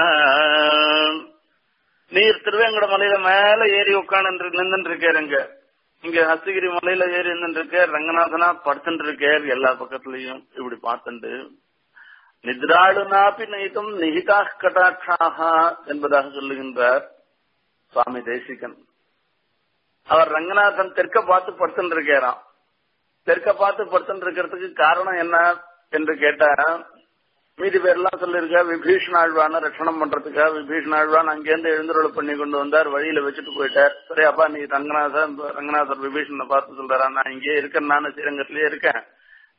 நீர் திருவேங்கட மலையில மேல ஏறி உட்காந்து நின்று இருக்காருங்க இங்க ஹஸ்தகிரி மலையில ஏறி நின்று இருக்கார் ரங்கநாதனா படுத்துட்டு இருக்கார் எல்லா பக்கத்துலயும் இப்படி பார்த்துட்டு நித்ராளுனாப்பி நைத்தும் நிகிதா கட்டாட்சாக என்பதாக சொல்லுகின்றார் சுவாமி தேசிகன் அவர் ரங்கநாதன் தெற்க பார்த்து படுத்துட்டு இருக்காராம் தெற்க பார்த்து படுத்துட்டு இருக்கிறதுக்கு காரணம் என்ன என்று கேட்டா மீதி பேர்லாம் சொல்லிருக்க விபீஷண ஆழ்வான ரட்சணம் பண்றதுக்காக விபீஷண ஆழ்வான் அங்கேருந்து எழுந்துருளை பண்ணி கொண்டு வந்தார் வழியில வச்சுட்டு போயிட்டார் சரி அப்பா நீ ரங்கநாதன் ரங்கநாதர் விபீஷணனை பார்த்து சொல்றாரா நான் இங்கே இருக்கேன் நானும் ஸ்ரீரங்கத்திலேயே இருக்கேன்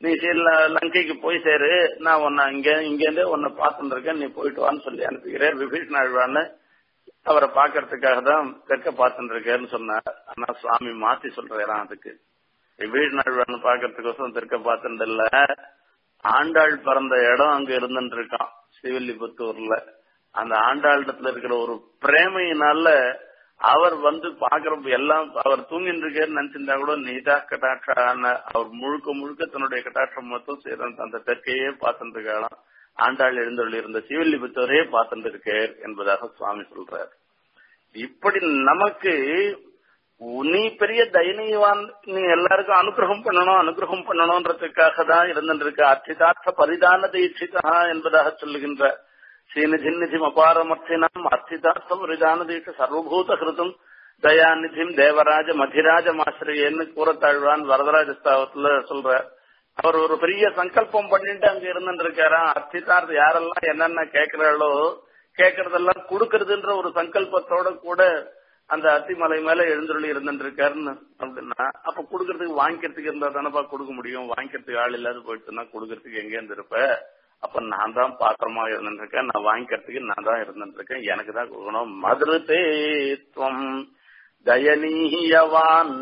நீ சரி ல- லங்கைக்கு போய் சேரு நான் உன்னை இங்க இங்க இருந்தே உன்னை பார்த்துட்டு இருக்கேன் நீ போயிட்டு வான்னு சொல்லி அனுப்புகிறேன் விபீஷன் ஆழ்வான்னு அவரை பாக்குறதுக்காக தான் தெற்க பார்த்துட்டு இருக்கேன்னு சொன்னார் ஆனா சுவாமி மாத்தி சொல்றாராம் அதுக்கு விபீஷன் ஆழ்வான்னு பாக்குறதுக்கோசரம் தெற்க பார்த்துட்டு இல்ல ஆண்டாள் பிறந்த இடம் அங்க இருந்துட்டு இருக்கான் ஸ்ரீவில்லிபுத்தூர்ல அந்த ஆண்டாளிடத்துல இருக்கிற ஒரு பிரேமையினால அவர் வந்து பாக்குறப்ப எல்லாம் அவர் தூங்கிட்டு இருக்கேன்னு நினைச்சிருந்தா கூட நீதா கட்டாட்சான அவர் முழுக்க முழுக்க தன்னுடைய கட்டாட்சம் மொத்தம் செய்யற அந்த தெற்கையே பார்த்துட்டு இருக்கலாம் ஆண்டாள் எழுந்தொள்ளி இருந்த சிவல்லிபுத்தவரே பார்த்துட்டு இருக்கார் என்பதாக சுவாமி சொல்றார் இப்படி நமக்கு நீ பெரிய தயனீயவான் நீ எல்லாருக்கும் அனுகிரகம் பண்ணணும் அனுகிரகம் பண்ணணும்ன்றதுக்காக தான் இருந்துட்டு இருக்க அர்த்திதார்த்த பரிதான தீட்சிதா என்பதாக சொல்லுகின்ற ஸ்ரீநிதிநிதிம் அபாரமர்த்தினாம் அர்த்திதார்த்தம் பரிதான தீட்ச சர்வபூத கிருதம் தயாநிதிம் தேவராஜ மதிராஜமாசிரியன்னு கூறத்தாழ்வான் வரதராஜ ஸ்தாவத்துல சொல்ற அவர் ஒரு பெரிய சங்கல்பம் பண்ணிட்டு அங்க இருந்துட்டு இருக்காராம் அர்த்திதார்த்த யாரெல்லாம் என்னென்ன கேட்கிறாளோ கேட்கறதெல்லாம் கொடுக்கறதுன்ற ஒரு சங்கல்பத்தோட கூட அந்த அத்திமலை மேல எழுந்துருளி இருந்துட்டு இருக்காருன்னு அப்படின்னா அப்ப கொடுக்கறதுக்கு வாங்கிக்கிறதுக்கு இருந்தா தானப்பா கொடுக்க முடியும் வாங்கிக்கிறதுக்கு ஆள் இல்லாத போயிடுச்சுன்னா கொடுக்கறதுக்கு எங்க இருந்து இருப்ப அப்ப நான் தான் பாத்திரமா இருந்துட்டு இருக்கேன் நான் வாங்கிக்கிறதுக்கு நான் தான் இருந்துட்டு இருக்கேன் எனக்கு தான் கொடுக்கணும் மதுரதேத்வம் தயனீயவான்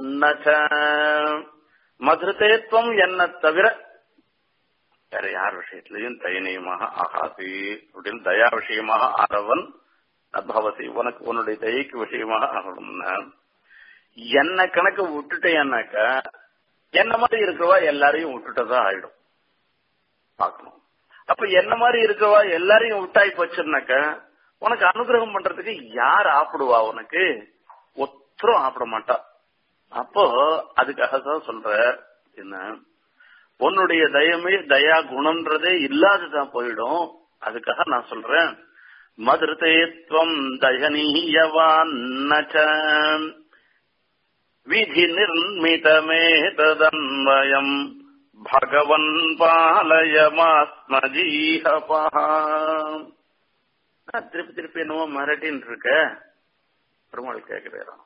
மதுரதேத்வம் என்ன தவிர வேற யார் விஷயத்திலையும் தயனீயமாக ஆகாது அப்படின்னு தயா விஷயமாக ஆறவன் பவசி உனக்கு உன்னுடைய தயைக்கு விஷயமாக ஆகணும்னா என்ன கணக்கு விட்டுட்டேன்னாக்கா என்ன மாதிரி இருக்கிறவா எல்லாரையும் விட்டுட்டதா ஆயிடும் பார்க்கணும் அப்ப என்ன மாதிரி இருக்கிறவா எல்லாரையும் விட்டாய் போச்சுன்னாக்க உனக்கு அனுகிரகம் பண்றதுக்கு யார் ஆப்பிடுவா உனக்கு ஒத்தரும் ஆப்பிட மாட்டா அப்போ அதுக்காக தான் சொல்ற என்ன உன்னுடைய தயமே தயா குணம்ன்றதே இல்லாததான் போயிடும் அதுக்காக நான் சொல்றேன் மதுரதேத்வம் தயனீயவான் விதி நிர்மிதமே ததன்வயம் பகவன் பாலயமாஸ்மஜீஹபா திருப்பி திருப்பி என்னவோ மிரட்டின்னு இருக்க பெருமாள் கேட்கிறாராம்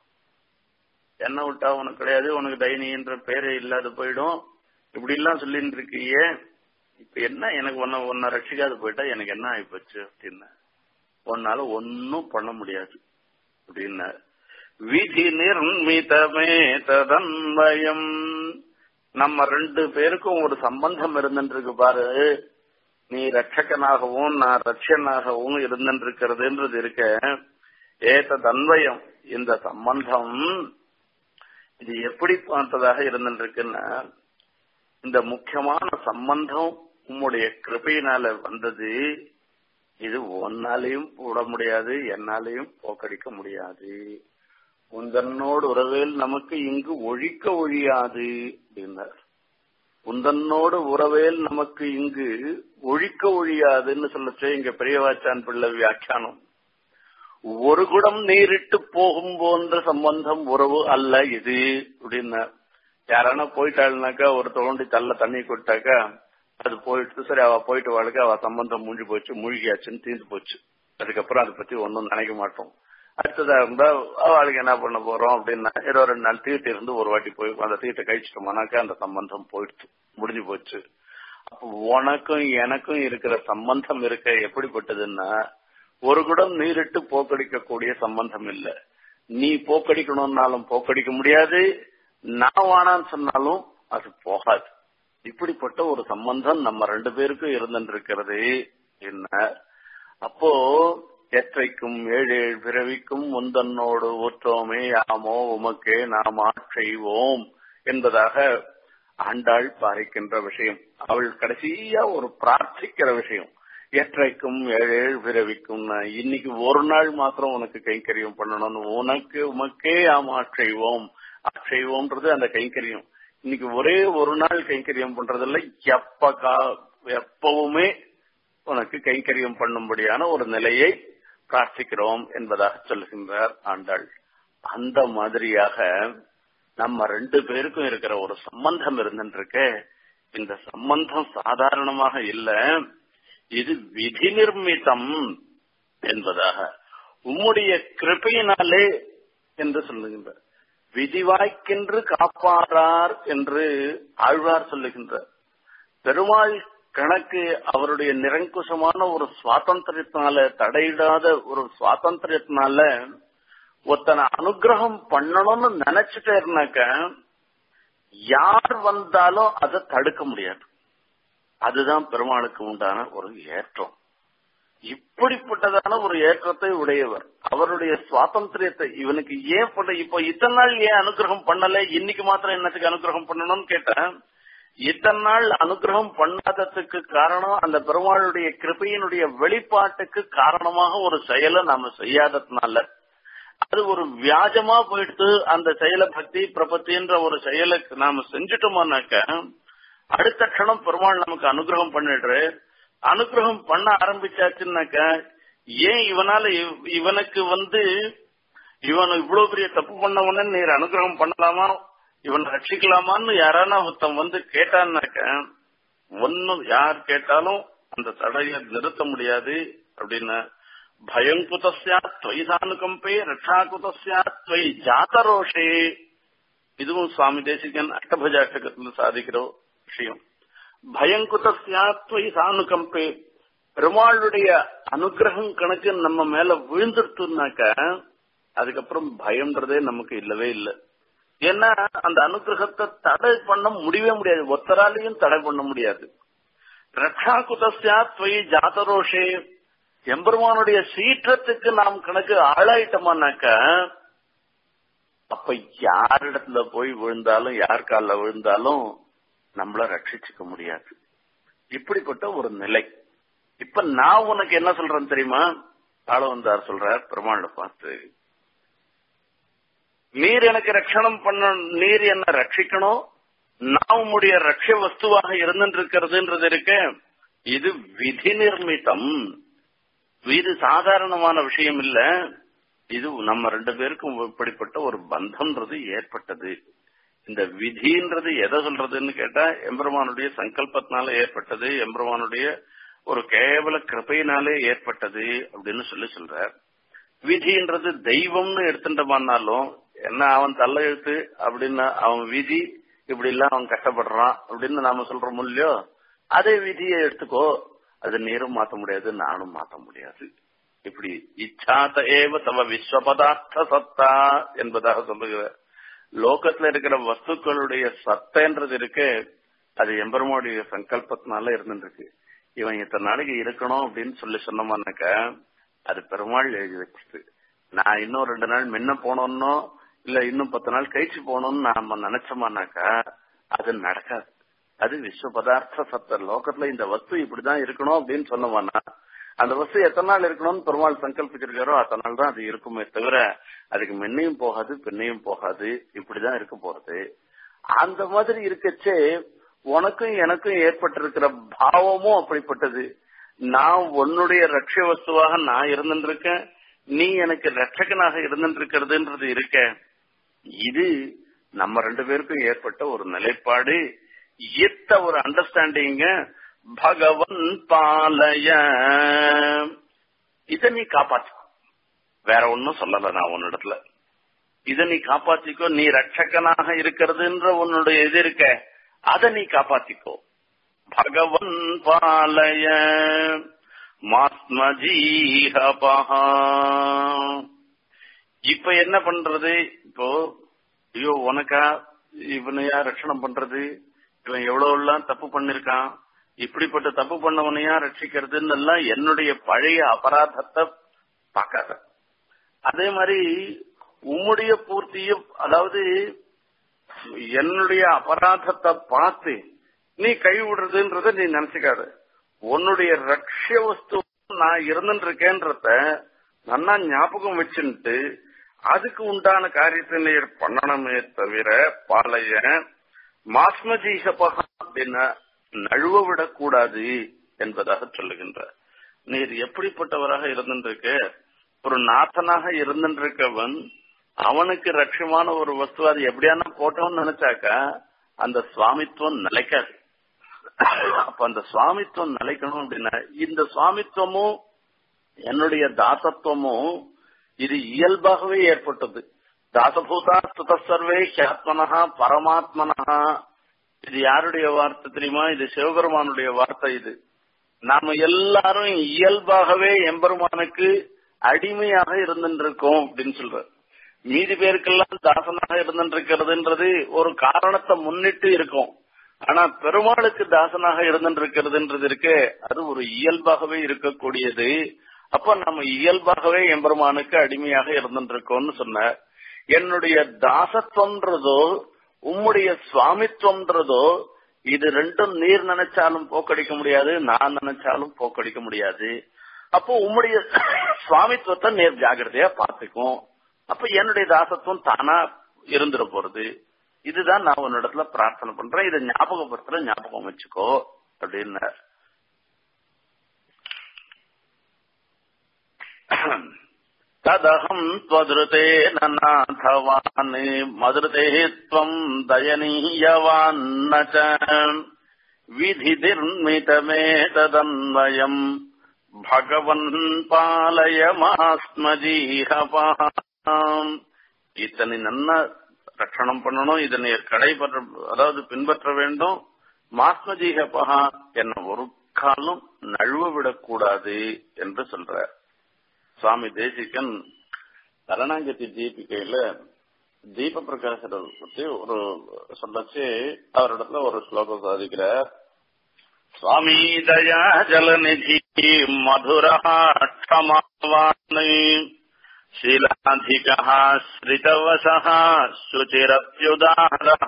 என்ன விட்டா உனக்கு கிடையாது உனக்கு தைனியன்ற பேரே இல்லாத போயிடும் இப்படி எல்லாம் சொல்லிட்டு இருக்கியே இப்ப என்ன எனக்கு உன்ன உன்னை ரட்சிக்காது போயிட்டா எனக்கு என்ன ஆயிப்போச்சு அப்படின்னு உன்னால ஒன்னும் பண்ண முடியாது அப்படின்னா விதி நிர்மிதமே ததன்வயம் நம்ம ரெண்டு பேருக்கும் ஒரு சம்பந்தம் இருந்துட்டு இருக்கு பாரு நீ ரட்சகனாகவும் நான் ரட்சனாகவும் இருந்துட்டு இருக்கிறதுன்றது இருக்க ஏத்த தன்வயம் இந்த சம்பந்தம் இது எப்படி பார்த்ததாக இருந்துட்டு இருக்குன்னா இந்த முக்கியமான சம்பந்தம் உம்முடைய கிருபையினால வந்தது இது ஒன்னாலையும் போட முடியாது என்னாலையும் போக்கடிக்க முடியாது உந்தன்னோடு உறவில் நமக்கு இங்கு ஒழிக்க ஒழியாது அப்படின்னார் உந்தன்னோடு உறவேல் நமக்கு இங்கு ஒழிக்க ஒழியாதுன்னு சொல்லச்சு இங்க பெரியவாச்சான் பிள்ளை வியாக்கியானம் ஒரு குடம் நீரிட்டு போகும் போன்ற சம்பந்தம் உறவு அல்ல இது அப்படின்னா யாரானா போயிட்டாள்னாக்கா ஒரு தோண்டி தள்ள தண்ணி கொடுத்தாக்கா அது போயிட்டு சரி அவ போயிட்டு வாழ்க்கை அவ சம்பந்தம் மூழ்கி போச்சு மூழ்கியாச்சுன்னு தீர்ந்து போச்சு அதுக்கப்புறம் அதை பத்தி ஒன்னும் நினைக்க மாட்டோம் அடுத்ததா இருந்தா அவளுக்கு என்ன பண்ண போறோம் அப்படின்னா ஏதோ ரெண்டு நாள் தீட்டு இருந்து ஒரு வாட்டி போய் அந்த தீட்டை கழிச்சிட்டோம்னாக்கா அந்த சம்பந்தம் போயிடுச்சு முடிஞ்சு போச்சு அப்போ உனக்கும் எனக்கும் இருக்கிற சம்பந்தம் இருக்க எப்படிப்பட்டதுன்னா ஒரு குடம் நீரிட்டு போக்கடிக்கக்கூடிய சம்பந்தம் இல்ல நீ போக்கடிக்கணும்னாலும் போக்கடிக்க முடியாது நான் வானான்னு சொன்னாலும் அது போகாது இப்படிப்பட்ட ஒரு சம்பந்தம் நம்ம ரெண்டு பேருக்கும் இருந்துருக்கிறது என்ன அப்போ எற்றைக்கும் ஏழு ஏழு பிறவிக்கும் முந்தன்னோடு ஒற்றோமே யாமோ உமக்கே நாம் ஆட்செய்வோம் என்பதாக ஆண்டாள் பாரிக்கின்ற விஷயம் அவள் கடைசியா ஒரு பிரார்த்திக்கிற விஷயம் எற்றைக்கும் ஏழு ஏழு பிறவிக்கும் இன்னைக்கு ஒரு நாள் மாத்திரம் உனக்கு கைங்கரியம் பண்ணணும்னு உனக்கு உமக்கே ஆம் ஆட்செய்வோம் ஆட்செய்வோம்ன்றது அந்த கைங்கரியம் இன்னைக்கு ஒரே ஒரு நாள் கைங்கரியம் பண்றதில்ல எப்ப எப்பவுமே உனக்கு கைங்கரியம் பண்ணும்படியான ஒரு நிலையை பிரார்த்திக்கிறோம் என்பதாக சொல்லுகின்றார் ஆண்டாள் அந்த மாதிரியாக நம்ம ரெண்டு பேருக்கும் இருக்கிற ஒரு சம்பந்தம் இருந்துருக்க இந்த சம்பந்தம் சாதாரணமாக இல்ல இது விதி நிர்மிதம் என்பதாக உம்முடைய கிருப்பையினாலே என்று சொல்லுகின்றார் விதிவாய்க்கென்று காப்பாரார் என்று ஆழ்வார் சொல்லுகின்றார் பெருமாள் கணக்கு அவருடைய நிரங்குசமான ஒரு சுவாதந்திரத்தினால தடையிடாத ஒரு சுவாதந்திரத்தினால ஒருத்தனை அனுகிரகம் பண்ணணும்னு நினைச்சிட்டே இருந்தாக்க யார் வந்தாலும் அதை தடுக்க முடியாது அதுதான் பெருமாளுக்கு உண்டான ஒரு ஏற்றம் இப்படிப்பட்டதான ஒரு ஏற்றத்தை உடையவர் அவருடைய சுவாதந்திரியத்தை இவனுக்கு ஏன் பண்ண இப்போ இத்தனை நாள் ஏன் அனுகிரகம் பண்ணல இன்னைக்கு மாத்திரம் என்னத்துக்கு அனுகிரகம் பண்ணணும்னு கேட்டேன் இத்தனை நாள் அனுகிரகம் பண்ணாததுக்கு காரணம் அந்த பெருமாளுடைய கிருபையினுடைய வெளிப்பாட்டுக்கு காரணமாக ஒரு செயலை நாம செய்யாததுனால அது ஒரு வியாஜமா போயிட்டு அந்த செயலை பக்தி பிரபத்தின்ற ஒரு செயலை நாம செஞ்சுட்டோமானாக்க அடுத்த க்ஷணம் பெருமாள் நமக்கு அனுகிரகம் பண்ணிடுற அனுகிரகம் பண்ண ஆரம்பிச்சாச்சுன்னாக்க ஏன் இவனால இவ- இவனுக்கு வந்து இவன் இவ்வளவு பெரிய தப்பு பண்ண உடனே நீர் அனுகிரகம் பண்ணலாமா இவன் ரட்சிக்கலாமான்னு யாரானா ஒருத்தன் வந்து கேட்டான்னாக்க ஒன்னும் யார் கேட்டாலும் அந்த தடையை நிறுத்த முடியாது அப்படின்னு பயம் குதஸ்யா துவைதானுகம்பே ரட்சா குதஸ்யா துவை ஜாத்தரோஷே இதுவும் சுவாமி தேசிகன் அஷ்டபஜாஷ்டகத்தில் சாதிக்கிற விஷயம் பயங்குதஸ்யா துவை சானுகம்பே பெருமாளுடைய அனுகிரகம் கணக்கு நம்ம மேல விழுந்துட்டுனாக்க அதுக்கப்புறம் பயம்ன்றதே நமக்கு இல்லவே இல்லை ஏன்னா அந்த அனுகிரகத்தை தடை பண்ண முடியவே முடியாது ஒத்தராலையும் தடை பண்ண முடியாது ரக்ஷா குதஸ்யா துவை ஜாதரோஷே எம்பெருமானுடைய சீற்றத்துக்கு நாம் கணக்கு ஆளாயிட்டோமானாக்க அப்ப யாரிடத்துல போய் விழுந்தாலும் யார் காலில் விழுந்தாலும் நம்மள ரட்சிச்சுக்க முடியாது இப்படிப்பட்ட ஒரு நிலை இப்ப நான் உனக்கு என்ன சொல்றேன் தெரியுமா ஆளவந்தார் சொல்றார் பெருமாளை பார்த்து நீர் எனக்கு ரட்சணம் பண்ண நீர் என்ன ரட்சிக்கணும் நான் உம்முடைய ரட்ச வஸ்துவாக இருந்துட்டு இருக்கிறதுன்றது இருக்க இது விதி நிர்மிதம் இது சாதாரணமான விஷயம் இல்ல இது நம்ம ரெண்டு பேருக்கும் இப்படிப்பட்ட ஒரு பந்தம்ன்றது ஏற்பட்டது இந்த விதின்றது எதை சொல்றதுன்னு கேட்டா எம்பெருமானுடைய சங்கல்பத்தினால ஏற்பட்டது எம்பெருமானுடைய ஒரு கேவல கிருபையினாலே ஏற்பட்டது அப்படின்னு சொல்லி சொல்றார் விதின்றது தெய்வம்னு எடுத்துட்டோம்னாலும் என்ன அவன் தள்ள எழுத்து அப்படின்னு அவன் விதி இப்படி எல்லாம் அவன் கஷ்டப்படுறான் அப்படின்னு நாம சொல்றோம் இல்லையோ அதே விதியை எடுத்துக்கோ அது நீரும் மாத்த முடியாது நானும் மாத்த முடியாது இப்படி இச்சாத ஏவ தவ விஸ்வபதார்த்த சத்தா என்பதாக சொல்லுகிறார் லோகத்துல இருக்கிற வஸ்துக்களுடைய சத்தைன்றது இருக்கு அது எம்பெருமானுடைய சங்கல்பத்தினால இருந்துருக்கு இவன் இத்தனை நாளைக்கு இருக்கணும் அப்படின்னு சொல்லி சொன்னோம்னாக்க அது பெருமாள் எழுதி வச்சுது நான் இன்னும் ரெண்டு நாள் முன்ன போனோம்னோ இல்ல இன்னும் பத்து நாள் கழிச்சு போகணும்னு நாம நினைச்சோமானாக்கா அது நடக்காது அது விஸ்வ பதார்த்த சத்த லோகத்துல இந்த வஸ்து இப்படிதான் இருக்கணும் அப்படின்னு சொன்னோம்னா அந்த வஸ்து எத்தனை நாள் இருக்கணும்னு பெருமாள் சங்கல்பிச்சிருக்காரோ அத்தனை நாள் தான் அது இருக்குமே தவிர அதுக்கு முன்னையும் போகாது பின்னையும் போகாது இப்படிதான் இருக்க போறது அந்த மாதிரி இருக்கச்சே உனக்கும் எனக்கும் ஏற்பட்டிருக்கிற பாவமும் அப்படிப்பட்டது நான் உன்னுடைய ரட்ச வஸ்துவாக நான் இருந்துருக்கேன் நீ எனக்கு ரட்சகனாக இருந்துருக்கிறதுன்றது இருக்க இது நம்ம ரெண்டு பேருக்கும் ஏற்பட்ட ஒரு நிலைப்பாடு ஈர்த்த ஒரு அண்டர்ஸ்டாண்டிங்க பகவன் பாலய இத நீ காப்பாற்று வேற ஒன்னும் சொல்லல நான் உன்னிடத்துல இத நீ காப்பாத்திக்கோ நீ ரட்சகனாக இருக்கிறதுன்ற உன்னுடைய இது இருக்க அத நீ காப்பாத்திக்கோ பகவன் பாலய மாஸ்மஜீஹபஹா இப்ப என்ன பண்றது இப்போ ஐயோ உனக்கா இவனையா ரட்சணம் பண்றது இவன் எவ்வளவு எல்லாம் தப்பு பண்ணிருக்கான் இப்படிப்பட்ட தப்பு பண்ணவனையா ரட்சிக்கிறதுன்னு எல்லாம் என்னுடைய பழைய அபராதத்தை பார்க்காத அதே மாதிரி உம்முடைய பூர்த்தியும் அதாவது என்னுடைய அபராதத்தை பார்த்து நீ கை விடுறதுன்றத நீ நினைச்சுக்காத உன்னுடைய ரட்ச வஸ்து நான் இருந்துட்டு இருக்கேன்றத நல்லா ஞாபகம் வச்சுட்டு அதுக்கு உண்டான காரியத்தை நீ பண்ணணுமே தவிர பாலைய மாஸ்மஜீசபகா அப்படின்னா நழுவ விடக்கூடாது என்பதாக சொல்லுகின்றார் நீர் எப்படிப்பட்டவராக இருந்திருக்க ஒரு நாத்தனாக இருந்திருக்கவன் அவனுக்கு ரட்சமான ஒரு வஸ்து அது எப்படியான போட்டோம்னு நினைச்சாக்கா அந்த சுவாமித்துவம் நிலைக்காது அப்ப அந்த சுவாமித்துவம் நிலைக்கணும் அப்படின்னா இந்த சுவாமித்துவமும் என்னுடைய தாசத்துவமும் இது இயல்பாகவே ஏற்பட்டது தாசபூதா சுத சர்வே ஹியாத்மனஹா பரமாத்மனஹா இது யாருடைய வார்த்தை தெரியுமா இது சிவபெருமானுடைய வார்த்தை இது நாம எல்லாரும் இயல்பாகவே எம்பெருமானுக்கு அடிமையாக இருந்துருக்கோம் அப்படின்னு சொல்ற மீதி பேருக்கெல்லாம் தாசனாக இருந்துருக்கிறதுன்றது ஒரு காரணத்தை முன்னிட்டு இருக்கும் ஆனா பெருமாளுக்கு தாசனாக இருந்துருக்கிறதுன்றது இருக்கு அது ஒரு இயல்பாகவே இருக்கக்கூடியது அப்ப நம்ம இயல்பாகவே எம்பெருமானுக்கு அடிமையாக இருந்துருக்கோம்னு சொன்ன என்னுடைய தாசத்துவன்றதோ உம்முடைய சுவாமித்துவன்றதோ இது ரெண்டும் நீர் நினைச்சாலும் போக்கடிக்க முடியாது நான் நினைச்சாலும் போக்கடிக்க முடியாது அப்போ உம்முடைய சுவாமித்துவத்தை நேர் ஜாகிரதையா பாத்துக்கும் அப்ப என்னுடைய தாசத்துவம் தானா இருந்துட போறது இதுதான் நான் உன்னிடத்துல பிரார்த்தனை பண்றேன் இதை ஞாபகப்படுத்துற ஞாபகம் வச்சுக்கோ அப்படின்னு ததகம் त्वदृते नाथवान् मदृते त्वम् दयनीयवान्न च विधिर्मितमेतदन्वयम् भगवन् பாலய மாஸ்மஜீஹபாம் இத்தனை நன்ன ரட்சணம் பண்ணணும் இதனை கடைபற்ற அதாவது பின்பற்ற வேண்டும் மாஸ்மஜீகபகா என்ன ஒரு காலம் நழுவ விடக்கூடாது என்று சொல்றார் சுவாமி தேசிகன் கருணாங்கத்தி தீபிகையில தீப பிரகாசத்தை பத்தி ஒரு சொல்லச்சு அவரிடத்துல ஒரு ஸ்லோகம் சாதிக்கிறார் சுவாமி தயா ஜலநிதி மதுரமாவான் शीलाधिकः श्रितवशः शुचिरप्युदारः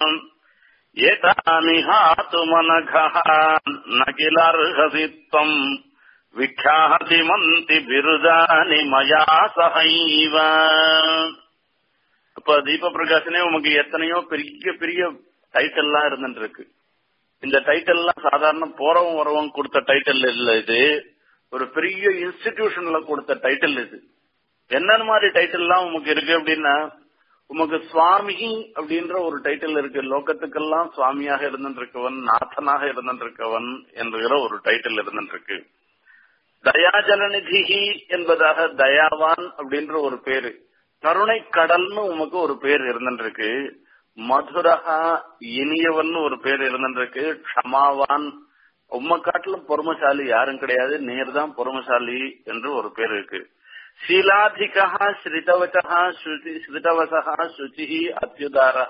एतामिहातुमनघः न किलर्हसि त्वम् விக்யாதிமந்தி பிருதானி மயா சகைவ இப்ப தீப பிரகாசனே உமக்கு எத்தனையோ பெரிய பெரிய டைட்டில்லாம் இருந்துட்டு இருக்கு இந்த டைட்டில்லாம் சாதாரண போறவங்க வரவங்க கொடுத்த டைட்டில் இல்ல இது ஒரு பெரிய இன்ஸ்டிடியூஷன்ல கொடுத்த டைட்டில் இது என்னென்ன மாதிரி டைட்டில்லாம் உமக்கு இருக்கு அப்படின்னா உமக்கு சுவாமி அப்படின்ற ஒரு டைட்டில் இருக்கு லோகத்துக்கெல்லாம் சுவாமியாக இருந்திருக்கவன் நாதனாக இருந்திருக்கவன் என்கிற ஒரு டைட்டில் இருந்திருக்கு தயாஜலநிதி என்பதாக தயாவான் அப்படின்ற ஒரு பேரு கருணை கடல்னு உமக்கு ஒரு பேர் இருந்திருக்கு மதுரகா இனியவன் ஒரு பேர் இருந்திருக்கு க்ஷமாவான் உம்ம காட்டிலும் பொறுமசாலி யாரும் கிடையாது நேர் தான் பொறுமசாலி என்று ஒரு பேர் இருக்கு शीलाधिकः श्रितवचः श्रुतवसः शुचिः அத்தியுதாரः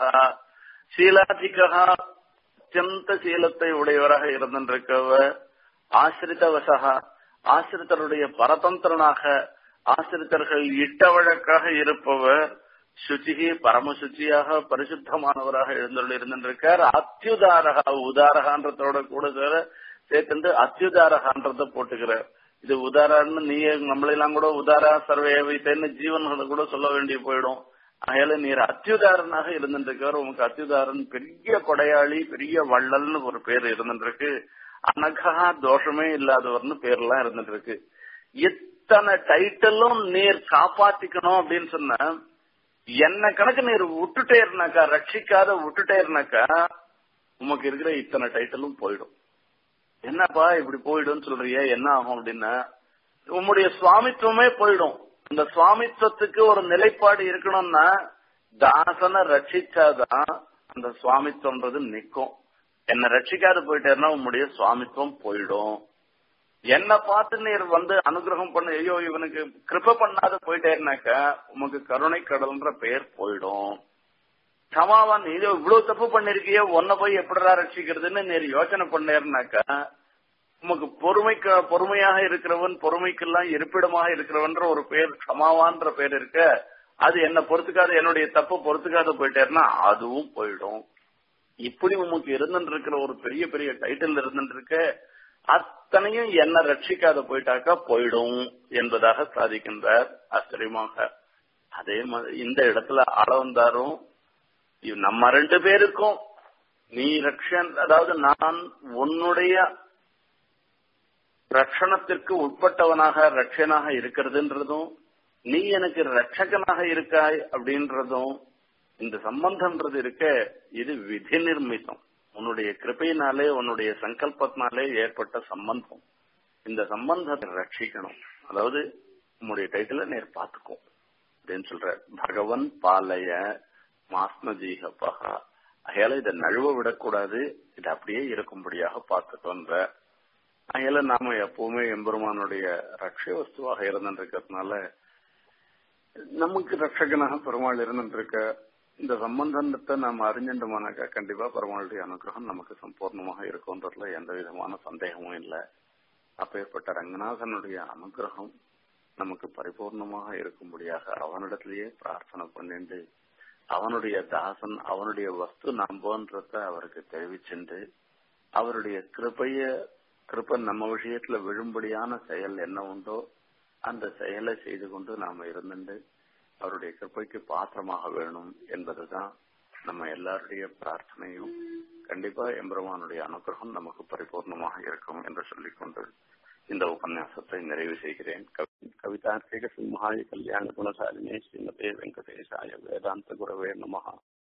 ஷீலாதிகா அத்தியந்த சீலத்தை உடையவராக இருந்திருக்கவர் ஆசிரிதவசகா ஆசிரித்தருடைய பரதந்திரனாக ஆசிரித்தர்கள் இட்ட வழக்காக இருப்பவர் சுச்சிகி பரமசுச்சியாக பரிசுத்தமானவராக எழுந்தருள் இருந்திருக்கார் அத்தியுதாரகா உதாரகான்றதோட கூட சேர்த்து அத்தியுதாரகான்றத போட்டுக்கிறார் இது உதாரணம்னு நீயே நம்மளெல்லாம் கூட உதாரா சர்வே வைத்தேன்னு ஜீவன்களை கூட சொல்ல வேண்டிய போயிடும் அகையால நீர் அத்தியுதாரனாக இருந்திருக்கார் உனக்கு அத்தியுதாரன் பெரிய கொடையாளி பெரிய வள்ளல்னு ஒரு பேர் இருந்துருக்கு அனகா தோஷமே இல்லாதவர்னு பேர்லாம் இருந்துட்டு இருக்கு இத்தனை டைட்டிலும் நீர் காப்பாத்திக்கணும் அப்படின்னு சொன்ன என்ன கணக்கு நீர் விட்டுட்டேருனாக்கா ரட்சிக்காத விட்டுட்டேருனாக்கா உமக்கு இருக்கிற இத்தனை டைட்டிலும் போயிடும் என்னப்பா இப்படி போயிடும் சொல்றிய என்ன ஆகும் அப்படின்னா உம்முடைய சுவாமித்துவமே போயிடும் இந்த சுவாமித்துவத்துக்கு ஒரு நிலைப்பாடு இருக்கணும்னா தாசனை ரட்சிச்சாதான் அந்த சுவாமித்துவன்றது நிக்கும் என்ன ரட்சிக்காது போயிட்டேன்னா உம்முடைய சுவாமித்துவம் போயிடும் என்ன பார்த்து நீர் வந்து அனுகிரகம் பண்ண ஐயோ இவனுக்கு கிருப்ப பண்ணாத போயிட்டேன்னாக்கா உமக்கு கருணை கடல்ன்ற பெயர் போயிடும் சமாவான் இது இவ்வளவு தப்பு பண்ணிருக்கிய உன்னை போய் எப்படிடா ரட்சிக்கிறதுன்னு நீர் யோசனை பண்ணேருனாக்கா உமக்கு பொறுமைக்கு பொறுமையாக இருக்கிறவன் பொறுமைக்கெல்லாம் இருப்பிடமாக இருக்கிறவன்ற ஒரு பேர் சமாவான்ற பேர் இருக்க அது என்ன பொறுத்துக்காத என்னுடைய தப்பு பொறுத்துக்காத போயிட்டேன்னா அதுவும் போயிடும் இப்படி உமக்கு இருந்துட்டு இருக்கிற ஒரு பெரிய பெரிய டைட்டில் இருந்துட்டு இருக்க அத்தனையும் என்ன ரட்சிக்காத போயிட்டாக்கா போயிடும் என்பதாக சாதிக்கின்றார் ஆச்சரியமாக அதே மாதிரி இந்த இடத்துல அளவந்தாரும் நம்ம ரெண்டு பேருக்கும் நீ ரக்ஷன் அதாவது நான் உன்னுடைய ரட்சணத்திற்கு உட்பட்டவனாக ரட்சனாக இருக்கிறதுன்றதும் நீ எனக்கு ரட்சகனாக இருக்காய் அப்படின்றதும் இந்த சம்பந்தம்ன்றது இருக்க இது விதி நிர்மிதம் உன்னுடைய கிருப்பையினாலே உன்னுடைய சங்கல்பத்தினாலே ஏற்பட்ட சம்பந்தம் இந்த சம்பந்தத்தை ரட்சிக்கணும் அதாவது உன்னுடைய டைட்டில நேர் பார்த்துக்கும் அப்படின்னு சொல்ற பகவன் பாலய மாஸ்மஜீகபகா அயால இதை நழுவ விடக்கூடாது இது அப்படியே இருக்கும்படியாக பார்த்துட்டோன்ற அயால நாம எப்பவுமே எம்பெருமானுடைய ரட்ச வஸ்துவாக இருந்துருக்கிறதுனால நமக்கு ரட்சகனாக பெருமாள் இருந்துருக்க இந்த சம்பந்தத்தை நாம் அறிஞ்சிட்டோமானாக்கா கண்டிப்பா பெருமாளுடைய அனுகிரகம் நமக்கு சம்பூர்ணமாக இருக்கும்ன்றதுல எந்த விதமான சந்தேகமும் இல்லை அப்பேற்பட்ட ரங்கநாதனுடைய அனுகிரகம் நமக்கு பரிபூர்ணமாக இருக்கும்படியாக அவனிடத்திலேயே பிரார்த்தனை பண்ணிட்டு அவனுடைய தாசன் அவனுடைய வஸ்து நம்போன்றத அவருக்கு தெரிவிச்சுண்டு அவருடைய கிருபைய கிருப்ப நம்ம விஷயத்துல விழும்படியான செயல் என்ன உண்டோ அந்த செயலை செய்து கொண்டு நாம இருந்துட்டு அவருடைய கிருப்பைக்கு பாத்திரமாக வேணும் என்பதுதான் நம்ம எல்லாருடைய பிரார்த்தனையும் கண்டிப்பா எம்பெருமானுடைய அனுகிரகம் நமக்கு பரிபூர்ணமாக இருக்கும் என்று சொல்லிக்கொண்டு இந்த உபன்யாசத்தை நிறைவு செய்கிறேன் கவிதார்த்திக சிம்ஹாய கல்யாண குணசாலினே ஸ்ரீமதே வெங்கடேசாய வேதாந்த குரவே நமஹா